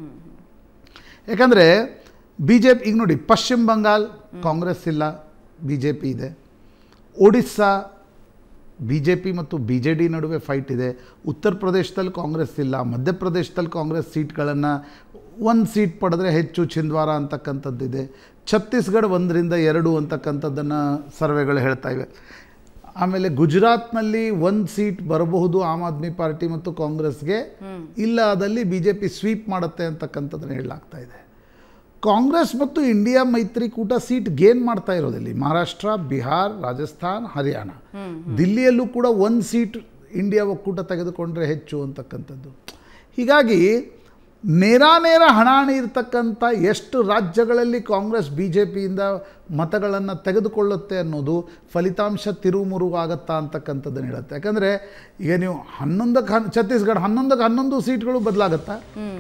Speaker 8: ಯಾಕಂದರೆ ಬಿ ಜೆ ಪಿ ಈಗ ನೋಡಿ ಪಶ್ಚಿಮ ಬಂಗಾಲ್ ಕಾಂಗ್ರೆಸ್ ಇಲ್ಲ ಬಿ ಜೆ ಪಿ ಇದೆ ಒಡಿಸ್ಸಾ ಬಿ ಜೆ ಪಿ ಮತ್ತು ಬಿ ಜೆ ಡಿ ನಡುವೆ ಫೈಟ್ ಇದೆ ಉತ್ತರ ಪ್ರದೇಶದಲ್ಲಿ ಕಾಂಗ್ರೆಸ್ ಇಲ್ಲ ಮಧ್ಯಪ್ರದೇಶದಲ್ಲಿ ಕಾಂಗ್ರೆಸ್ ಸೀಟ್ಗಳನ್ನು ಒಂದು ಸೀಟ್ ಪಡೆದ್ರೆ ಹೆಚ್ಚು ಚಿಂದ್ವಾರ ಅಂತಕ್ಕಂಥದ್ದಿದೆ ಛತ್ತೀಸ್ಗಢ ಒಂದರಿಂದ ಎರಡು ಅಂತಕ್ಕಂಥದ್ದನ್ನು ಸರ್ವೆಗಳು ಹೇಳ್ತಾ ಇವೆ ಆಮೇಲೆ ಗುಜರಾತ್ನಲ್ಲಿ ಒಂದು ಸೀಟ್ ಬರಬಹುದು ಆಮ್ ಆದ್ಮಿ ಪಾರ್ಟಿ ಮತ್ತು ಕಾಂಗ್ರೆಸ್ಗೆ ಇಲ್ಲ ಅದಲ್ಲಿ ಬಿ ಜೆ ಪಿ ಸ್ವೀಪ್ ಮಾಡುತ್ತೆ ಅಂತಕ್ಕಂಥದ್ದನ್ನು ಹೇಳಲಾಗ್ತಾ ಇದೆ ಕಾಂಗ್ರೆಸ್ ಮತ್ತು ಇಂಡಿಯಾ ಮೈತ್ರಿಕೂಟ ಸೀಟ್ ಗೇನ್ ಮಾಡ್ತಾ ಇರೋದಲ್ಲಿ ಮಹಾರಾಷ್ಟ್ರ ಬಿಹಾರ್ ರಾಜಸ್ಥಾನ್ ಹರಿಯಾಣ ದಿಲ್ಲಿಯಲ್ಲೂ ಕೂಡ ಒಂದು ಸೀಟ್ ಇಂಡಿಯಾ ಒಕ್ಕೂಟ ತೆಗೆದುಕೊಂಡ್ರೆ ಹೆಚ್ಚು ಅಂತಕ್ಕಂಥದ್ದು ಹೀಗಾಗಿ ನೇರಾನೇರ ಹಣಾಣಿ ಇರ್ತಕ್ಕಂಥ ಎಷ್ಟು ರಾಜ್ಯಗಳಲ್ಲಿ ಕಾಂಗ್ರೆಸ್ ಬಿ ಜೆ ಪಿಯಿಂದ ಮತಗಳನ್ನು ತೆಗೆದುಕೊಳ್ಳುತ್ತೆ ಅನ್ನೋದು ಫಲಿತಾಂಶ ತಿರುಮುರು ಆಗತ್ತಾ ಅಂತಕ್ಕಂಥದ್ದನ್ನು ಹೇಳುತ್ತೆ ಯಾಕಂದರೆ ಈಗ ನೀವು ಹನ್ನೊಂದಕ್ಕೆ ಹನ್ ಛತ್ತೀಸ್ಗಢ ಹನ್ನೊಂದಕ್ಕೆ ಹನ್ನೊಂದು ಸೀಟ್ಗಳು ಬದಲಾಗತ್ತಾ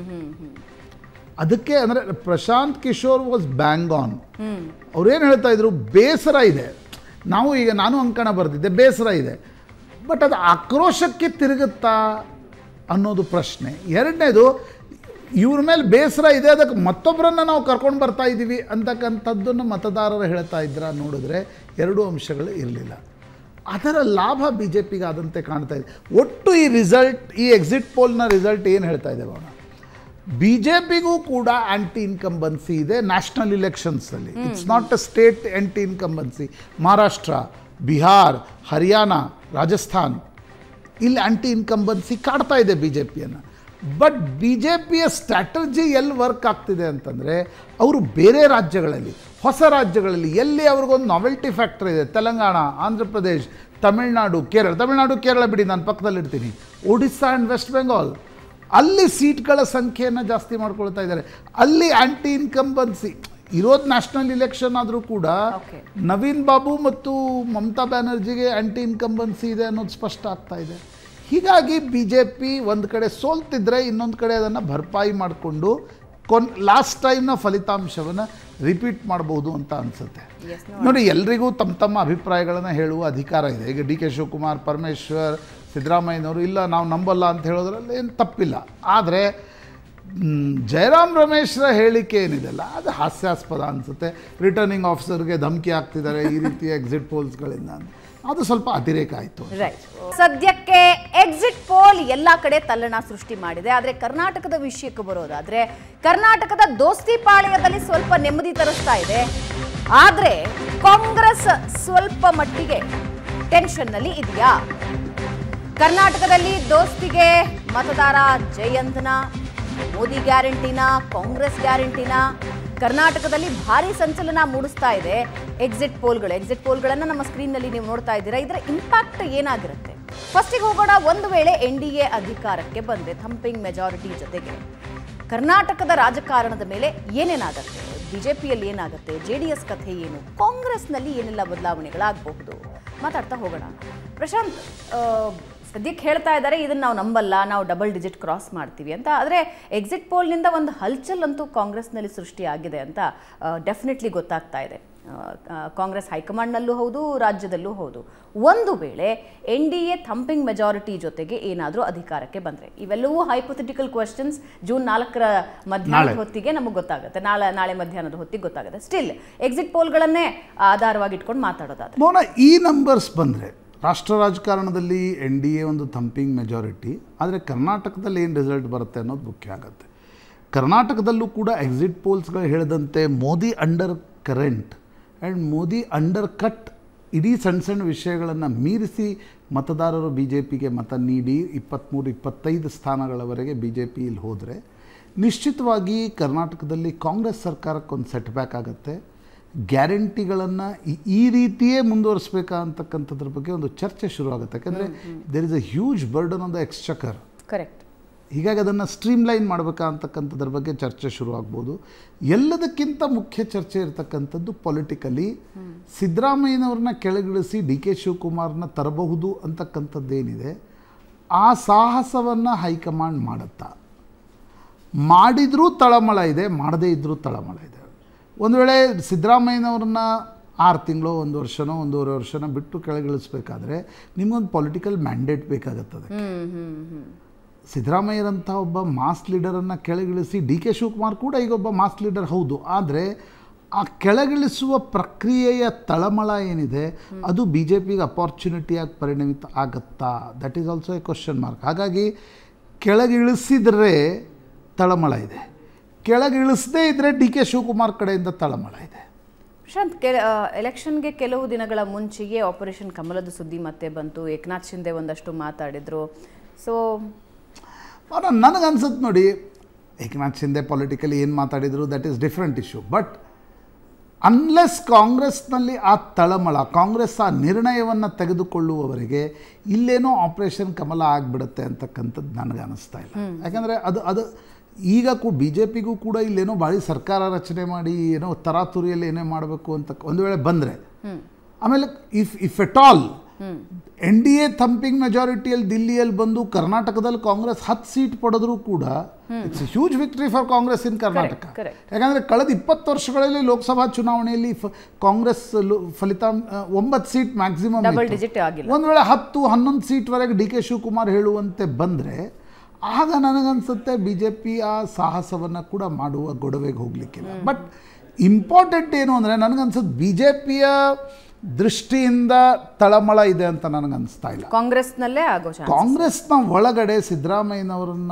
Speaker 8: ಅದಕ್ಕೆ ಅಂದರೆ Prashant Kishor was bang on ಅವ್ರೇನು ಹೇಳ್ತಾ ಇದ್ರು ಬೇಸರ ಇದೆ ನಾವು ಈಗ ನಾನು ಅಂಕಣ ಬರೆದಿದ್ದೆ ಬೇಸರ ಇದೆ ಬಟ್ ಅದು ಆಕ್ರೋಶಕ್ಕೆ ತಿರುಗುತ್ತಾ ಅನ್ನೋದು ಪ್ರಶ್ನೆ ಎರಡನೇದು ಇವ್ರ ಮೇಲೆ ಬೇಸರ ಇದೆ ಅದಕ್ಕೆ ಮತ್ತೊಬ್ಬರನ್ನು ನಾವು ಕರ್ಕೊಂಡು ಬರ್ತಾ ಇದ್ದೀವಿ ಅಂತಕ್ಕಂಥದ್ದನ್ನು ಮತದಾರರು ಹೇಳ್ತಾ ಇದ್ರ ನೋಡಿದ್ರೆ ಎರಡೂ ಅಂಶಗಳು ಇರಲಿಲ್ಲ ಅದರ ಲಾಭ ಬಿ ಜೆ ಪಿಗೆ ಆದಂತೆ ಕಾಣ್ತಾ ಇದೆ ಒಟ್ಟು ಈ ರಿಸಲ್ಟ್ ಈ ಎಕ್ಸಿಟ್ ಪೋಲ್ನ ರಿಸಲ್ಟ್ ಏನು ಹೇಳ್ತಾ ಇದೆ ಬಾಣ ಬಿ ಜೆ ಪಿಗೂ ಕೂಡ ಆ್ಯಂಟಿ ಇನ್ಕಂಬನ್ಸಿ ಇದೆ ನ್ಯಾಷನಲ್ ಇಲೆಕ್ಷನ್ಸಲ್ಲಿ it's not a state anti incumbency Maharashtra Bihar Haryana Rajasthan ಇಲ್ಲಿ ಆ್ಯಂಟಿ ಇನ್ಕಂಬನ್ಸಿ ಕಾಡ್ತಾ ಇದೆ ಬಿ ಜೆ ಪಿಯನ್ನು ಬಟ್ ಬಿ ಜೆ ಪಿಯ ಸ್ಟ್ರಾಟಜಿ ಎಲ್ಲಿ ವರ್ಕ್ ಆಗ್ತಿದೆ ಅಂತಂದರೆ ಅವರು ಬೇರೆ ರಾಜ್ಯಗಳಲ್ಲಿ ಹೊಸ ರಾಜ್ಯಗಳಲ್ಲಿ ಎಲ್ಲಿ ಅವ್ರಿಗೊಂದು ನಾವೆಲ್ಟಿ ಫ್ಯಾಕ್ಟರ್ ಇದೆ ತೆಲಂಗಾಣ ಆಂಧ್ರ ಪ್ರದೇಶ್ ತಮಿಳ್ನಾಡು ಕೇರಳ ತಮಿಳ್ನಾಡು ಕೇರಳ ಬಿಡಿ ನಾನು ಪಕ್ಕದಲ್ಲಿರ್ತೀನಿ ಒಡಿಸ್ಸಾ ಆ್ಯಂಡ್ ವೆಸ್ಟ್ ಬೆಂಗಾಲ್ ಅಲ್ಲಿ ಸೀಟ್ಗಳ ಸಂಖ್ಯೆಯನ್ನು ಜಾಸ್ತಿ ಮಾಡ್ಕೊಳ್ತಾ ಇದ್ದಾರೆ ಅಲ್ಲಿ ಆ್ಯಂಟಿ ಇನ್ಕಂಬನ್ಸಿ ಇರೋದು ನ್ಯಾಷನಲ್ ಇಲೆಕ್ಷನ್ ಆದರೂ ಕೂಡ
Speaker 1: Okay.
Speaker 8: ನವೀನ್ ಬಾಬು ಮತ್ತು ಮಮತಾ ಬ್ಯಾನರ್ಜಿಗೆ ಆ್ಯಂಟಿ ಇನ್ಕಂಬನ್ಸಿ ಇದೆ ಅನ್ನೋದು ಸ್ಪಷ್ಟ ಆಗ್ತಾ ಇದೆ ಹೀಗಾಗಿ ಬಿ ಜೆ ಪಿ ಒಂದು ಕಡೆ ಸೋಲ್ತಿದ್ರೆ ಇನ್ನೊಂದು ಕಡೆ ಅದನ್ನು ಭರ್ಪಾಯಿ ಮಾಡಿಕೊಂಡು ಕೊನ್ ಲಾಸ್ಟ್ ಟೈಮ್ನ ಫಲಿತಾಂಶವನ್ನು ರಿಪೀಟ್ ಮಾಡ್ಬೋದು ಅಂತ ಅನಿಸುತ್ತೆ
Speaker 1: Yes,
Speaker 8: ನೋಡಿ ಎಲ್ರಿಗೂ ತಮ್ಮ ತಮ್ಮ ಅಭಿಪ್ರಾಯಗಳನ್ನು ಹೇಳುವ ಅಧಿಕಾರ ಇದೆ ಈಗ ಡಿ ಕೆ ಶಿವಕುಮಾರ್ ಪರಮೇಶ್ವರ್ ಸಿದ್ದರಾಮಯ್ಯನವರು ಇಲ್ಲ ನಾವು ನಂಬಲ್ಲ ಅಂತ ಹೇಳೋದ್ರಲ್ಲಿ ಏನು ತಪ್ಪಿಲ್ಲ ಆದರೆ ಮ್, ಜಯರಾಮ್ ರಮೇಶ್ರ ಹೇಳಿಕೆ ಏನಿದೆಲ್ಲ ಅದು ಹಾಸ್ಯಾಸ್ಪದ ಅನಿಸುತ್ತೆ ರಿಟರ್ನಿಂಗ್ ಆಫೀಸರ್ಗೆ ಧಮಕಿ ಆಗ್ತಿದ್ದಾರೆ ಈ ರೀತಿಯ ಎಕ್ಸಿಟ್ ಪೋಲ್ಸ್ಗಳಿಂದ ಅಂತ ಅದು ಸ್ವಲ್ಪ ಅತಿರೇಕ ಆಯಿತು
Speaker 1: ರೈಟ್ ಸದ್ಯಕ್ಕೆ ಎಕ್ಸಿಟ್ ಪೋಲ್ ಎಲ್ಲಾ ಕಡೆ ತಲ್ಲಣ ಸೃಷ್ಟಿ ಮಾಡಿದೆ ಆದ್ರೆ ಕರ್ನಾಟಕದ ವಿಷಯಕ್ಕೆ ಬರೋದಾದ್ರೆ ಕರ್ನಾಟಕದ ದೋಸ್ತಿ ಪಾಳ್ಯದಲ್ಲಿ ಸ್ವಲ್ಪ ನೆಮ್ಮದಿ ತರಿಸ್ತಾ ಇದೆ ಆದ್ರೆ ಕಾಂಗ್ರೆಸ್ ಸ್ವಲ್ಪ ಮಟ್ಟಿಗೆ ಟೆನ್ಷನ್ ನಲ್ಲಿ ಇದೆಯಾ ಕರ್ನಾಟಕದಲ್ಲಿ ದೋಸ್ತಿಗೆ ಮತದಾರ ಜಯಂತ್ನ ಮೋದಿ ಗ್ಯಾರಂಟಿನ ಕಾಂಗ್ರೆಸ್ ಗ್ಯಾರಂಟಿನ ಕರ್ನಾಟಕದಲ್ಲಿ ಭಾರಿ ಸಂಚಲನ ಮೂಡಿಸ್ತಾ ಇದೆ ಎಕ್ಸಿಟ್ ಪೋಲ್ಗಳು ಎಕ್ಸಿಟ್ ಪೋಲ್ಗಳನ್ನ ನಮ್ಮ ಸ್ಕ್ರೀನ್ನಲ್ಲಿ ನೀವು ನೋಡ್ತಾ ಇದ್ದೀರಾ ಇದರ ಇಂಪ್ಯಾಕ್ಟ್ ಏನಾಗಿರುತ್ತೆ ಫಸ್ಟಿಗೆ ಹೋಗೋಣ ಒಂದು ವೇಳೆ ಎನ್ ಡಿ ಎ ಅಧಿಕಾರಕ್ಕೆ ಬಂದ್ರೆ ಥಂಪಿಂಗ್ ಮೆಜಾರಿಟಿ ಜೊತೆಗೆ ಕರ್ನಾಟಕದ ರಾಜಕಾರಣದ ಮೇಲೆ ಏನೇನಾಗತ್ತೆ ಬಿಜೆಪಿಯಲ್ಲಿ ಏನಾಗುತ್ತೆ ಜೆ ಡಿ ಎಸ್ ಕಥೆ ಏನು ಕಾಂಗ್ರೆಸ್ನಲ್ಲಿ ಏನೆಲ್ಲ ಬದಲಾವಣೆಗಳಾಗಬಹುದು ಮಾತಾಡ್ತಾ ಹೋಗೋಣ ಪ್ರಶಾಂತ್ ಆ, ಸದ್ಯಕ್ಕೆ ಹೇಳ್ತಾ ಇದ್ದಾರೆ ಇದನ್ನ ನಾವು ನಂಬಲ್ಲ ನಾವು ಡಬಲ್ ಡಿಜಿಟ್ ಕ್ರಾಸ್ ಮಾಡ್ತೀವಿ ಅಂತ ಆದರೆ ಎಕ್ಸಿಟ್ ಪೋಲ್ನಿಂದ ಒಂದು ಹಲ್ಚಲ್ ಅಂತೂ ಕಾಂಗ್ರೆಸ್ನಲ್ಲಿ ಸೃಷ್ಟಿಯಾಗಿದೆ ಅಂತ ಡೆಫಿನೆಟ್ಲಿ ಗೊತ್ತಾಗ್ತಾ ಇದೆ ಆ, ಆ, ಕಾಂಗ್ರೆಸ್ ಹೈಕಮಾಂಡ್ನಲ್ಲೂ ಹೌದು ರಾಜ್ಯದಲ್ಲೂ ಹೌದು ಒಂದು ವೇಳೆ N D A thumping majority ಜೊತೆಗೆ ಏನಾದರೂ ಅಧಿಕಾರಕ್ಕೆ ಬಂದರೆ ಇವೆಲ್ಲವೂ ಹೈಪೊಥೆಟಿಕಲ್ ಕ್ವೆಶನ್ಸ್ ಜೂನ್ ನಾಲ್ಕರ ಮಧ್ಯಾಹ್ನದ ಹೊತ್ತಿಗೆ ನಮಗೆ ಗೊತ್ತಾಗುತ್ತೆ ನಾಳೆ ನಾಳೆ ಮಧ್ಯಾಹ್ನದ ಹೊತ್ತಿಗೆ ಗೊತ್ತಾಗುತ್ತೆ ಸ್ಟಿಲ್ ಎಕ್ಸಿಟ್ ಪೋಲ್ಗಳನ್ನೇ ಆಧಾರವಾಗಿ ಇಟ್ಕೊಂಡು ಮಾತಾಡೋದಾದ್ರೆ
Speaker 8: ಮೌನ ಈ ನಂಬರ್ಸ್ ಬಂದರೆ ರಾಷ್ಟ್ರ ರಾಜಕಾರಣದಲ್ಲಿ ಎನ್ ಡಿ ಎ ಒಂದು ಥಂಪಿಂಗ್ ಮೆಜಾರಿಟಿ ಆದರೆ ಕರ್ನಾಟಕದಲ್ಲಿ ಏನು ರಿಸಲ್ಟ್ ಬರುತ್ತೆ ಅನ್ನೋದು ಮುಖ್ಯ ಆಗುತ್ತೆ ಕರ್ನಾಟಕದಲ್ಲೂ ಕೂಡ ಎಕ್ಸಿಟ್ ಪೋಲ್ಸ್ಗಳು ಹೇಳಿದಂತೆ Modi under current and Modi under cut ಇಡೀ ಸಣ್ಣ ಸಣ್ಣ ವಿಷಯಗಳನ್ನು ಮೀರಿಸಿ ಮತದಾರರು ಬಿ ಜೆ ಪಿಗೆ ಮತ ನೀಡಿ ಇಪ್ಪತ್ತ್ಮೂರು ಇಪ್ಪತ್ತೈದು ಸ್ಥಾನಗಳವರೆಗೆ ಬಿ ಜೆ ಪಿಯಲ್ಲಿ ಹೋದರೆ ನಿಶ್ಚಿತವಾಗಿ ಕರ್ನಾಟಕದಲ್ಲಿ ಕಾಂಗ್ರೆಸ್ ಸರ್ಕಾರಕ್ಕೆ ಒಂದು ಸೆಟ್ ಬ್ಯಾಕ್ ಆಗುತ್ತೆ ಗ್ಯಾರಂಟಿಗಳನ್ನು ಈ ರೀತಿಯೇ ಮುಂದುವರಿಸ್ಬೇಕಾ ಅಂತಕ್ಕಂಥದ್ರ ಬಗ್ಗೆ ಒಂದು ಚರ್ಚೆ ಶುರುವಾಗುತ್ತೆ ಯಾಕಂದರೆ there is a huge burden on the exchequer
Speaker 1: correct
Speaker 8: ಹೀಗಾಗಿ ಅದನ್ನು ಸ್ಟ್ರೀಮ್ಲೈನ್ ಮಾಡಬೇಕಾ ಅಂತಕ್ಕಂಥದ್ರ ಬಗ್ಗೆ ಚರ್ಚೆ ಶುರುವಾಗ್ಬೋದು ಎಲ್ಲದಕ್ಕಿಂತ ಮುಖ್ಯ ಚರ್ಚೆ ಇರತಕ್ಕಂಥದ್ದು ಪೊಲಿಟಿಕಲಿ ಸಿದ್ದರಾಮಯ್ಯನವ್ರನ್ನ ಕೆಳಗಿಳಿಸಿ ಡಿ ಕೆ ಶಿವಕುಮಾರ್ನ ತರಬಹುದು ಅಂತಕ್ಕಂಥದ್ದೇನಿದೆ ಆ ಸಾಹಸವನ್ನು ಹೈಕಮಾಂಡ್ ಮಾಡುತ್ತಾ ಮಾಡಿದರೂ ತಳಮಳ ಇದೆ ಮಾಡದೇ ಇದ್ದರೂ ತಳಮಳ ಇದೆ ಒಂದು ವೇಳೆ ಸಿದ್ದರಾಮಯ್ಯನವ್ರನ್ನ ಆರು ತಿಂಗಳು ಒಂದು ವರ್ಷನೋ ಒಂದೂವರೆ ವರ್ಷನೋ ಬಿಟ್ಟು ಕೆಳಗಿಳಿಸ್ಬೇಕಾದ್ರೆ ನಿಮ್ಗೊಂದು ಪೊಲಿಟಿಕಲ್ ಮ್ಯಾಂಡೇಟ್ ಬೇಕಾಗುತ್ತದೆ ಸಿದ್ದರಾಮಯ್ಯರಂಥ ಒಬ್ಬ ಮಾಸ್ ಲೀಡರನ್ನು ಕೆಳಗಿಳಿಸಿ ಡಿ ಕೆ ಶಿವಕುಮಾರ್ ಕೂಡ ಈಗ ಒಬ್ಬ ಮಾಸ್ ಲೀಡರ್ ಹೌದು ಆದರೆ ಆ ಕೆಳಗಿಳಿಸುವ ಪ್ರಕ್ರಿಯೆಯ ತಳಮಳ ಏನಿದೆ ಅದು ಬಿ ಜೆ ಪಿಗೆ ಅಪಾರ್ಚುನಿಟಿಯಾಗಿ ಪರಿಣಮಿತ ಆಗತ್ತಾ that is also a question mark ಹಾಗಾಗಿ ಕೆಳಗಿಳಿಸಿದರೆ ತಳಮಳ ಇದೆ ಕೆಳಗಿಳಿಸದೇ ಇದ್ದರೆ ಡಿ ಕೆ ಶಿವಕುಮಾರ್ ಕಡೆಯಿಂದ ತಳಮಳ ಇದೆ
Speaker 1: ಪ್ರಶಾಂತ್ ಕೆಲ ಎಲೆಕ್ಷನ್ಗೆ ಕೆಲವು ದಿನಗಳ ಮುಂಚೆಯೇ ಆಪರೇಷನ್ ಕಮಲದ ಸುದ್ದಿ ಮತ್ತೆ ಬಂತು ಏಕನಾಥ್ ಶಿಂದೆ ಒಂದಷ್ಟು ಮಾತಾಡಿದ್ರು ಸೊ
Speaker 8: ನನಗನ್ಸುತ್ತೆ ನೋಡಿ ಏಕನಾಥ್ ಶಿಂದೆ ಪೊಲಿಟಿಕಲಿ ಏನು ಮಾತಾಡಿದರು that is different issue but unless ಕಾಂಗ್ರೆಸ್ನಲ್ಲಿ ಆ ತಳಮಳ ಕಾಂಗ್ರೆಸ್ ಆ ನಿರ್ಣಯವನ್ನು ತೆಗೆದುಕೊಳ್ಳುವವರೆಗೆ ಇಲ್ಲೇನೋ ಆಪರೇಷನ್ ಕಮಲ ಆಗಿಬಿಡುತ್ತೆ ಅಂತಕ್ಕಂಥದ್ದು ನನಗೆ ಅನ್ನಿಸ್ತಾ ಇಲ್ಲ ಯಾಕಂದರೆ ಅದು ಅದು ಈಗ ಕೂಡ ಬಿ ಜೆ ಪಿಗೂ ಕೂಡ ಇಲ್ಲೇನೋ ಭಾಳ ಸರ್ಕಾರ ರಚನೆ ಮಾಡಿ ಏನೋ ತರಾತುರಿಯಲ್ಲಿ ಏನೇ ಮಾಡಬೇಕು ಅಂತ ಒಂದು ವೇಳೆ ಬಂದರೆ ಆಮೇಲೆ if if at all N D A thumping ಮೆಜಾರಿಟಿಯಲ್ಲಿ ದಿಲ್ಲಿಯಲ್ಲಿ ಬಂದು ಕರ್ನಾಟಕದಲ್ಲಿ ಕಾಂಗ್ರೆಸ್ ಹತ್ತು ಸೀಟ್ ಪಡೆದರೂ ಕೂಡ it's huge victory for Congress in Karnataka
Speaker 1: correct.
Speaker 8: ಯಾಕಂದರೆ ಕಳೆದ ಇಪ್ಪತ್ತು ವರ್ಷಗಳಲ್ಲಿ ಲೋಕಸಭಾ ಚುನಾವಣೆಯಲ್ಲಿ ಫ- ಕಾಂಗ್ರೆಸ್ ಲೋ- ಫಲಿತಾಂಶ ಒಂಬತ್ತು ಸೀಟ್ ಮ್ಯಾಕ್ಸಿಮಮ್
Speaker 1: Double digit ಆಗಿಲ್ಲ.
Speaker 8: ಒಂದು ವೇಳೆ ಹತ್ತು ಹನ್ನೊಂದು ಸೀಟ್ವರೆಗೆ ಡಿ ಕೆ ಶಿವಕುಮಾರ್ ಹೇಳುವಂತೆ ಬಂದರೆ ಆಗ ನನಗನ್ಸುತ್ತೆ ಬಿ ಜೆ ಪಿ ಆ ಸಾಹಸವನ್ನು ಕೂಡ ಮಾಡುವ ಗೊಡವೆಗೆ ಹೋಗಲಿಕ್ಕಿಲ್ಲ ಬಟ್ ಇಂಪಾರ್ಟೆಂಟ್ ಏನು ಅಂದರೆ ನನಗನ್ಸುತ್ತೆ ಬಿ ಜೆ ಪಿಯ ದೃಷ್ಟಿಯಿಂದ ತಳಮಳ ಇದೆ ಅಂತ ನನಗನ್ನಿಸ್ತಾ ಇಲ್ಲ
Speaker 1: ಕಾಂಗ್ರೆಸ್ನಲ್ಲೇ ಆಗೋ ಚಾನ್ಸ್
Speaker 8: ಕಾಂಗ್ರೆಸ್ನ ಒಳಗಡೆ ಸಿದ್ದರಾಮಯ್ಯನವರನ್ನ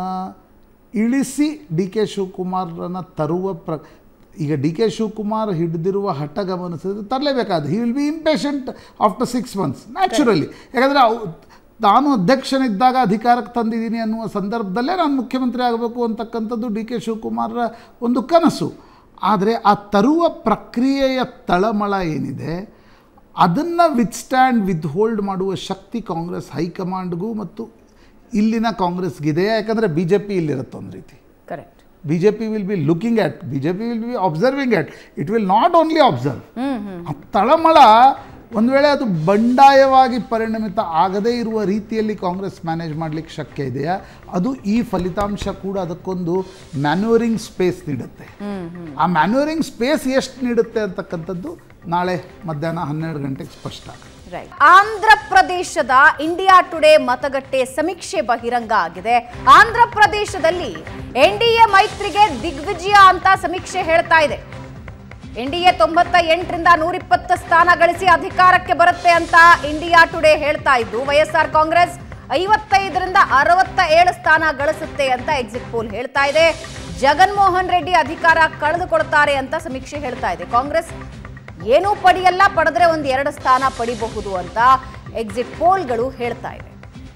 Speaker 8: ಇಳಿಸಿ ಡಿ ಕೆ ಶಿವಕುಮಾರನ ತರುವ ಪ್ರ ಈಗ ಡಿ ಕೆ ಶಿವಕುಮಾರ್ ಹಿಡಿದಿರುವ ಹಠ ಗಮನಿಸಿದ್ರೆ ತರಲೇಬೇಕಾದ he will be impatient after six months naturally ಯಾಕಂದರೆ ಅವು ನಾನು ಅಧ್ಯಕ್ಷನಿದ್ದಾಗ ಅಧಿಕಾರಕ್ಕೆ ತಂದಿದ್ದೀನಿ ಅನ್ನುವ ಸಂದರ್ಭದಲ್ಲೇ ನಾನು ಮುಖ್ಯಮಂತ್ರಿ ಆಗಬೇಕು ಅಂತಕ್ಕಂಥದ್ದು ಡಿ ಕೆ ಶಿವಕುಮಾರ್ರ ಒಂದು ಕನಸು ಆದರೆ ಆ ತರುವ ಪ್ರಕ್ರಿಯೆಯ ತಳಮಳ ಏನಿದೆ ಅದನ್ನು ವಿತ್ಸ್ಟ್ಯಾಂಡ್ ವಿತ್ ಹೋಲ್ಡ್ ಮಾಡುವ ಶಕ್ತಿ ಕಾಂಗ್ರೆಸ್ ಹೈಕಮಾಂಡ್ಗೂ ಮತ್ತು ಇಲ್ಲಿನ ಕಾಂಗ್ರೆಸ್ಗಿದೆ ಯಾಕಂದರೆ ಬಿ ಜೆ ಪಿ ಇಲ್ಲಿರುತ್ತೆ ಒಂದು ರೀತಿ
Speaker 1: correct
Speaker 8: B J P will be looking at B J P will be observing at it will not only observe ಆ ತಳಮಳ ಒಂದು ವೇಳೆ ಅದು ಬಂಡಾಯವಾಗಿ ಪರಿಣಮಿತ ಆಗದೇ ಇರುವ ರೀತಿಯಲ್ಲಿ ಕಾಂಗ್ರೆಸ್ ಮ್ಯಾನೇಜ್ ಮಾಡಲಿಕ್ಕೆ ಶಕ್ಯ ಇದೆಯಾ ಅದು ಈ ಫಲಿತಾಂಶ ಕೂಡ ಅದಕ್ಕೊಂದು ಮ್ಯಾನ್ಯೂರಿಂಗ್ ಸ್ಪೇಸ್ ನೀಡುತ್ತೆ ಆ ಮ್ಯಾನ್ಯೂರಿಂಗ್ ಸ್ಪೇಸ್ ಎಷ್ಟು ನೀಡುತ್ತೆ ಅಂತಕ್ಕಂಥದ್ದು ನಾಳೆ ಮಧ್ಯಾಹ್ನ ಹನ್ನೆರಡು ಗಂಟೆಗೆ ಸ್ಪಷ್ಟ ಆಗುತ್ತೆ
Speaker 1: ರೈಟ್ ಆಂಧ್ರ ಪ್ರದೇಶದ ಇಂಡಿಯಾ ಟುಡೇ ಮತಗಟ್ಟೆ ಸಮೀಕ್ಷೆ ಬಹಿರಂಗ ಆಗಿದೆ ಆಂಧ್ರ ಪ್ರದೇಶದಲ್ಲಿ ಎನ್ಡಿಎ ಮೈತ್ರಿಗೆ ದಿಗ್ವಿಜಯ ಅಂತ ಸಮೀಕ್ಷೆ ಹೇಳ್ತಾ ಇದೆ ಎನ್ಡಿಎ ತೊಂಬತ್ತ ಎಂಟರಿಂದ ನೂರಿಪ್ಪತ್ತು ಸ್ಥಾನ ಗಳಿಸಿ ಅಧಿಕಾರಕ್ಕೆ ಬರುತ್ತೆ ಅಂತ ಇಂಡಿಯಾ ಟುಡೇ ಹೇಳ್ತಾ ಇದ್ದು ವೈಎಸ್ಆರ್ ಕಾಂಗ್ರೆಸ್ ಐವತ್ತೈದರಿಂದ ಅರವತ್ತ ಏಳು ಸ್ಥಾನ ಗಳಿಸುತ್ತೆ ಅಂತ ಎಕ್ಸಿಟ್ ಪೋಲ್ ಹೇಳ್ತಾ ಇದೆ ಜಗನ್ಮೋಹನ್ ರೆಡ್ಡಿ ಅಧಿಕಾರ ಕಳೆದುಕೊಳ್ತಾರೆ ಅಂತ ಸಮೀಕ್ಷೆ ಹೇಳ್ತಾ ಇದೆ ಕಾಂಗ್ರೆಸ್ ಏನೂ ಪಡೆಯಲ್ಲ ಪಡೆದ್ರೆ ಒಂದು ಎರಡು ಸ್ಥಾನ ಪಡಿಬಹುದು ಅಂತ ಎಕ್ಸಿಟ್ ಪೋಲ್ಗಳು ಹೇಳ್ತಾ ಇವೆ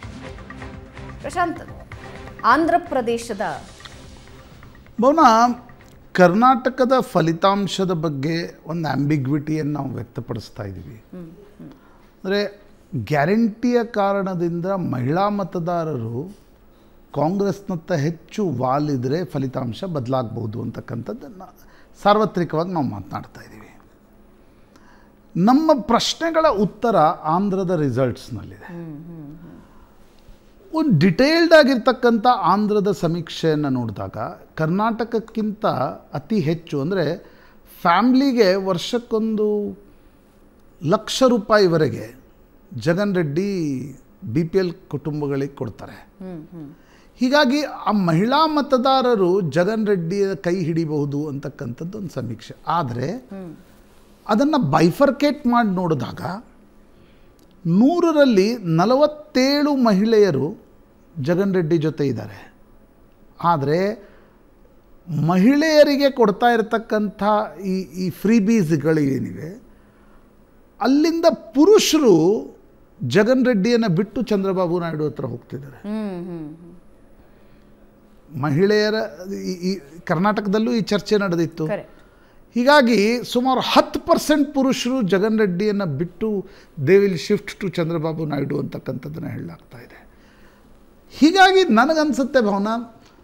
Speaker 1: ಪ್ರಶಾಂತ್ ಆಂಧ್ರ ಪ್ರದೇಶದ
Speaker 8: ಭವನ ಕರ್ನಾಟಕದ ಫಲಿತಾಂಶದ ಬಗ್ಗೆ ಒಂದು ಆಂಬಿಗ್ವಿಟಿಯನ್ನು ನಾವು ವ್ಯಕ್ತಪಡಿಸ್ತಾ ಇದ್ದೀವಿ ಅಂದರೆ ಗ್ಯಾರಂಟಿಯ ಕಾರಣದಿಂದ ಮಹಿಳಾ ಮತದಾರರು ಕಾಂಗ್ರೆಸ್ನತ್ತ ಹೆಚ್ಚು ವಾಲಿದ್ರೆ ಫಲಿತಾಂಶ ಬದಲಾಗಬಹುದು ಅಂತಕ್ಕಂಥದ್ದನ್ನು ಸಾರ್ವತ್ರಿಕವಾಗಿ ನಾವು ಮಾತನಾಡ್ತಾ ಇದ್ದೀವಿ ನಮ್ಮ ಪ್ರಶ್ನೆಗಳ ಉತ್ತರ ಆಂಧ್ರದ ರಿಸಲ್ಟ್ಸ್ನಲ್ಲಿದೆ ಒಂದು ಡಿಟೇಲ್ಡ್ ಆಗಿರ್ತಕ್ಕಂಥ ಆಂಧ್ರದ ಸಮೀಕ್ಷೆಯನ್ನು ನೋಡಿದಾಗ ಕರ್ನಾಟಕಕ್ಕಿಂತ ಅತಿ ಹೆಚ್ಚು ಅಂದರೆ ಫ್ಯಾಮ್ಲಿಗೆ ವರ್ಷಕ್ಕೊಂದು ಲಕ್ಷ ರೂಪಾಯಿವರೆಗೆ Jagan Reddy B P L ಕುಟುಂಬಗಳಿಗೆ ಕೊಡ್ತಾರೆ ಹೀಗಾಗಿ ಆ ಮಹಿಳಾ ಮತದಾರರು ಜಗನ್ ರೆಡ್ಡಿಯ ಕೈ ಹಿಡಿಬಹುದು ಅಂತಕ್ಕಂಥದ್ದು ಒಂದು ಸಮೀಕ್ಷೆ ಆದರೆ ಅದನ್ನು ಬೈಫರ್ಕೇಟ್ ಮಾಡಿ ನೋಡಿದಾಗ ನೂರರಲ್ಲಿ ನಲವತ್ತೇಳು ಮಹಿಳೆಯರು ಜಗನ್ ರೆಡ್ಡಿ ಜೊತೆ ಇದ್ದಾರೆ ಆದರೆ ಮಹಿಳೆಯರಿಗೆ ಕೊಡ್ತಾ ಇರತಕ್ಕಂಥ ಈ ಈ ಫ್ರೀ ಬೀಸ್ಗಳೇನಿವೆ ಅಲ್ಲಿಂದ ಪುರುಷರು ಜಗನ್ ರೆಡ್ಡಿಯನ್ನು ಬಿಟ್ಟು ಚಂದ್ರಬಾಬು ನಾಯ್ಡು ಹತ್ರ ಹೋಗ್ತಿದ್ದಾರೆ ಮಹಿಳೆಯರ ಈ- ಈ ಕರ್ನಾಟಕದಲ್ಲೂ ಈ ಚರ್ಚೆ ನಡೆದಿತ್ತು
Speaker 1: Correct.
Speaker 8: ಹೀಗಾಗಿ ಸುಮಾರು ಹತ್ತು ಪರ್ಸೆಂಟ್ ಪುರುಷರು ಜಗನ್ ರೆಡ್ಡಿಯನ್ನು ಬಿಟ್ಟು they will shift to Chandrababu Naidu ಅಂತಕ್ಕಂಥದ್ದನ್ನು ಹೇಳಲಾಗ್ತಾ ಇದೆ ಹೀಗಾಗಿ ನನಗನ್ಸುತ್ತೆ ಭವನ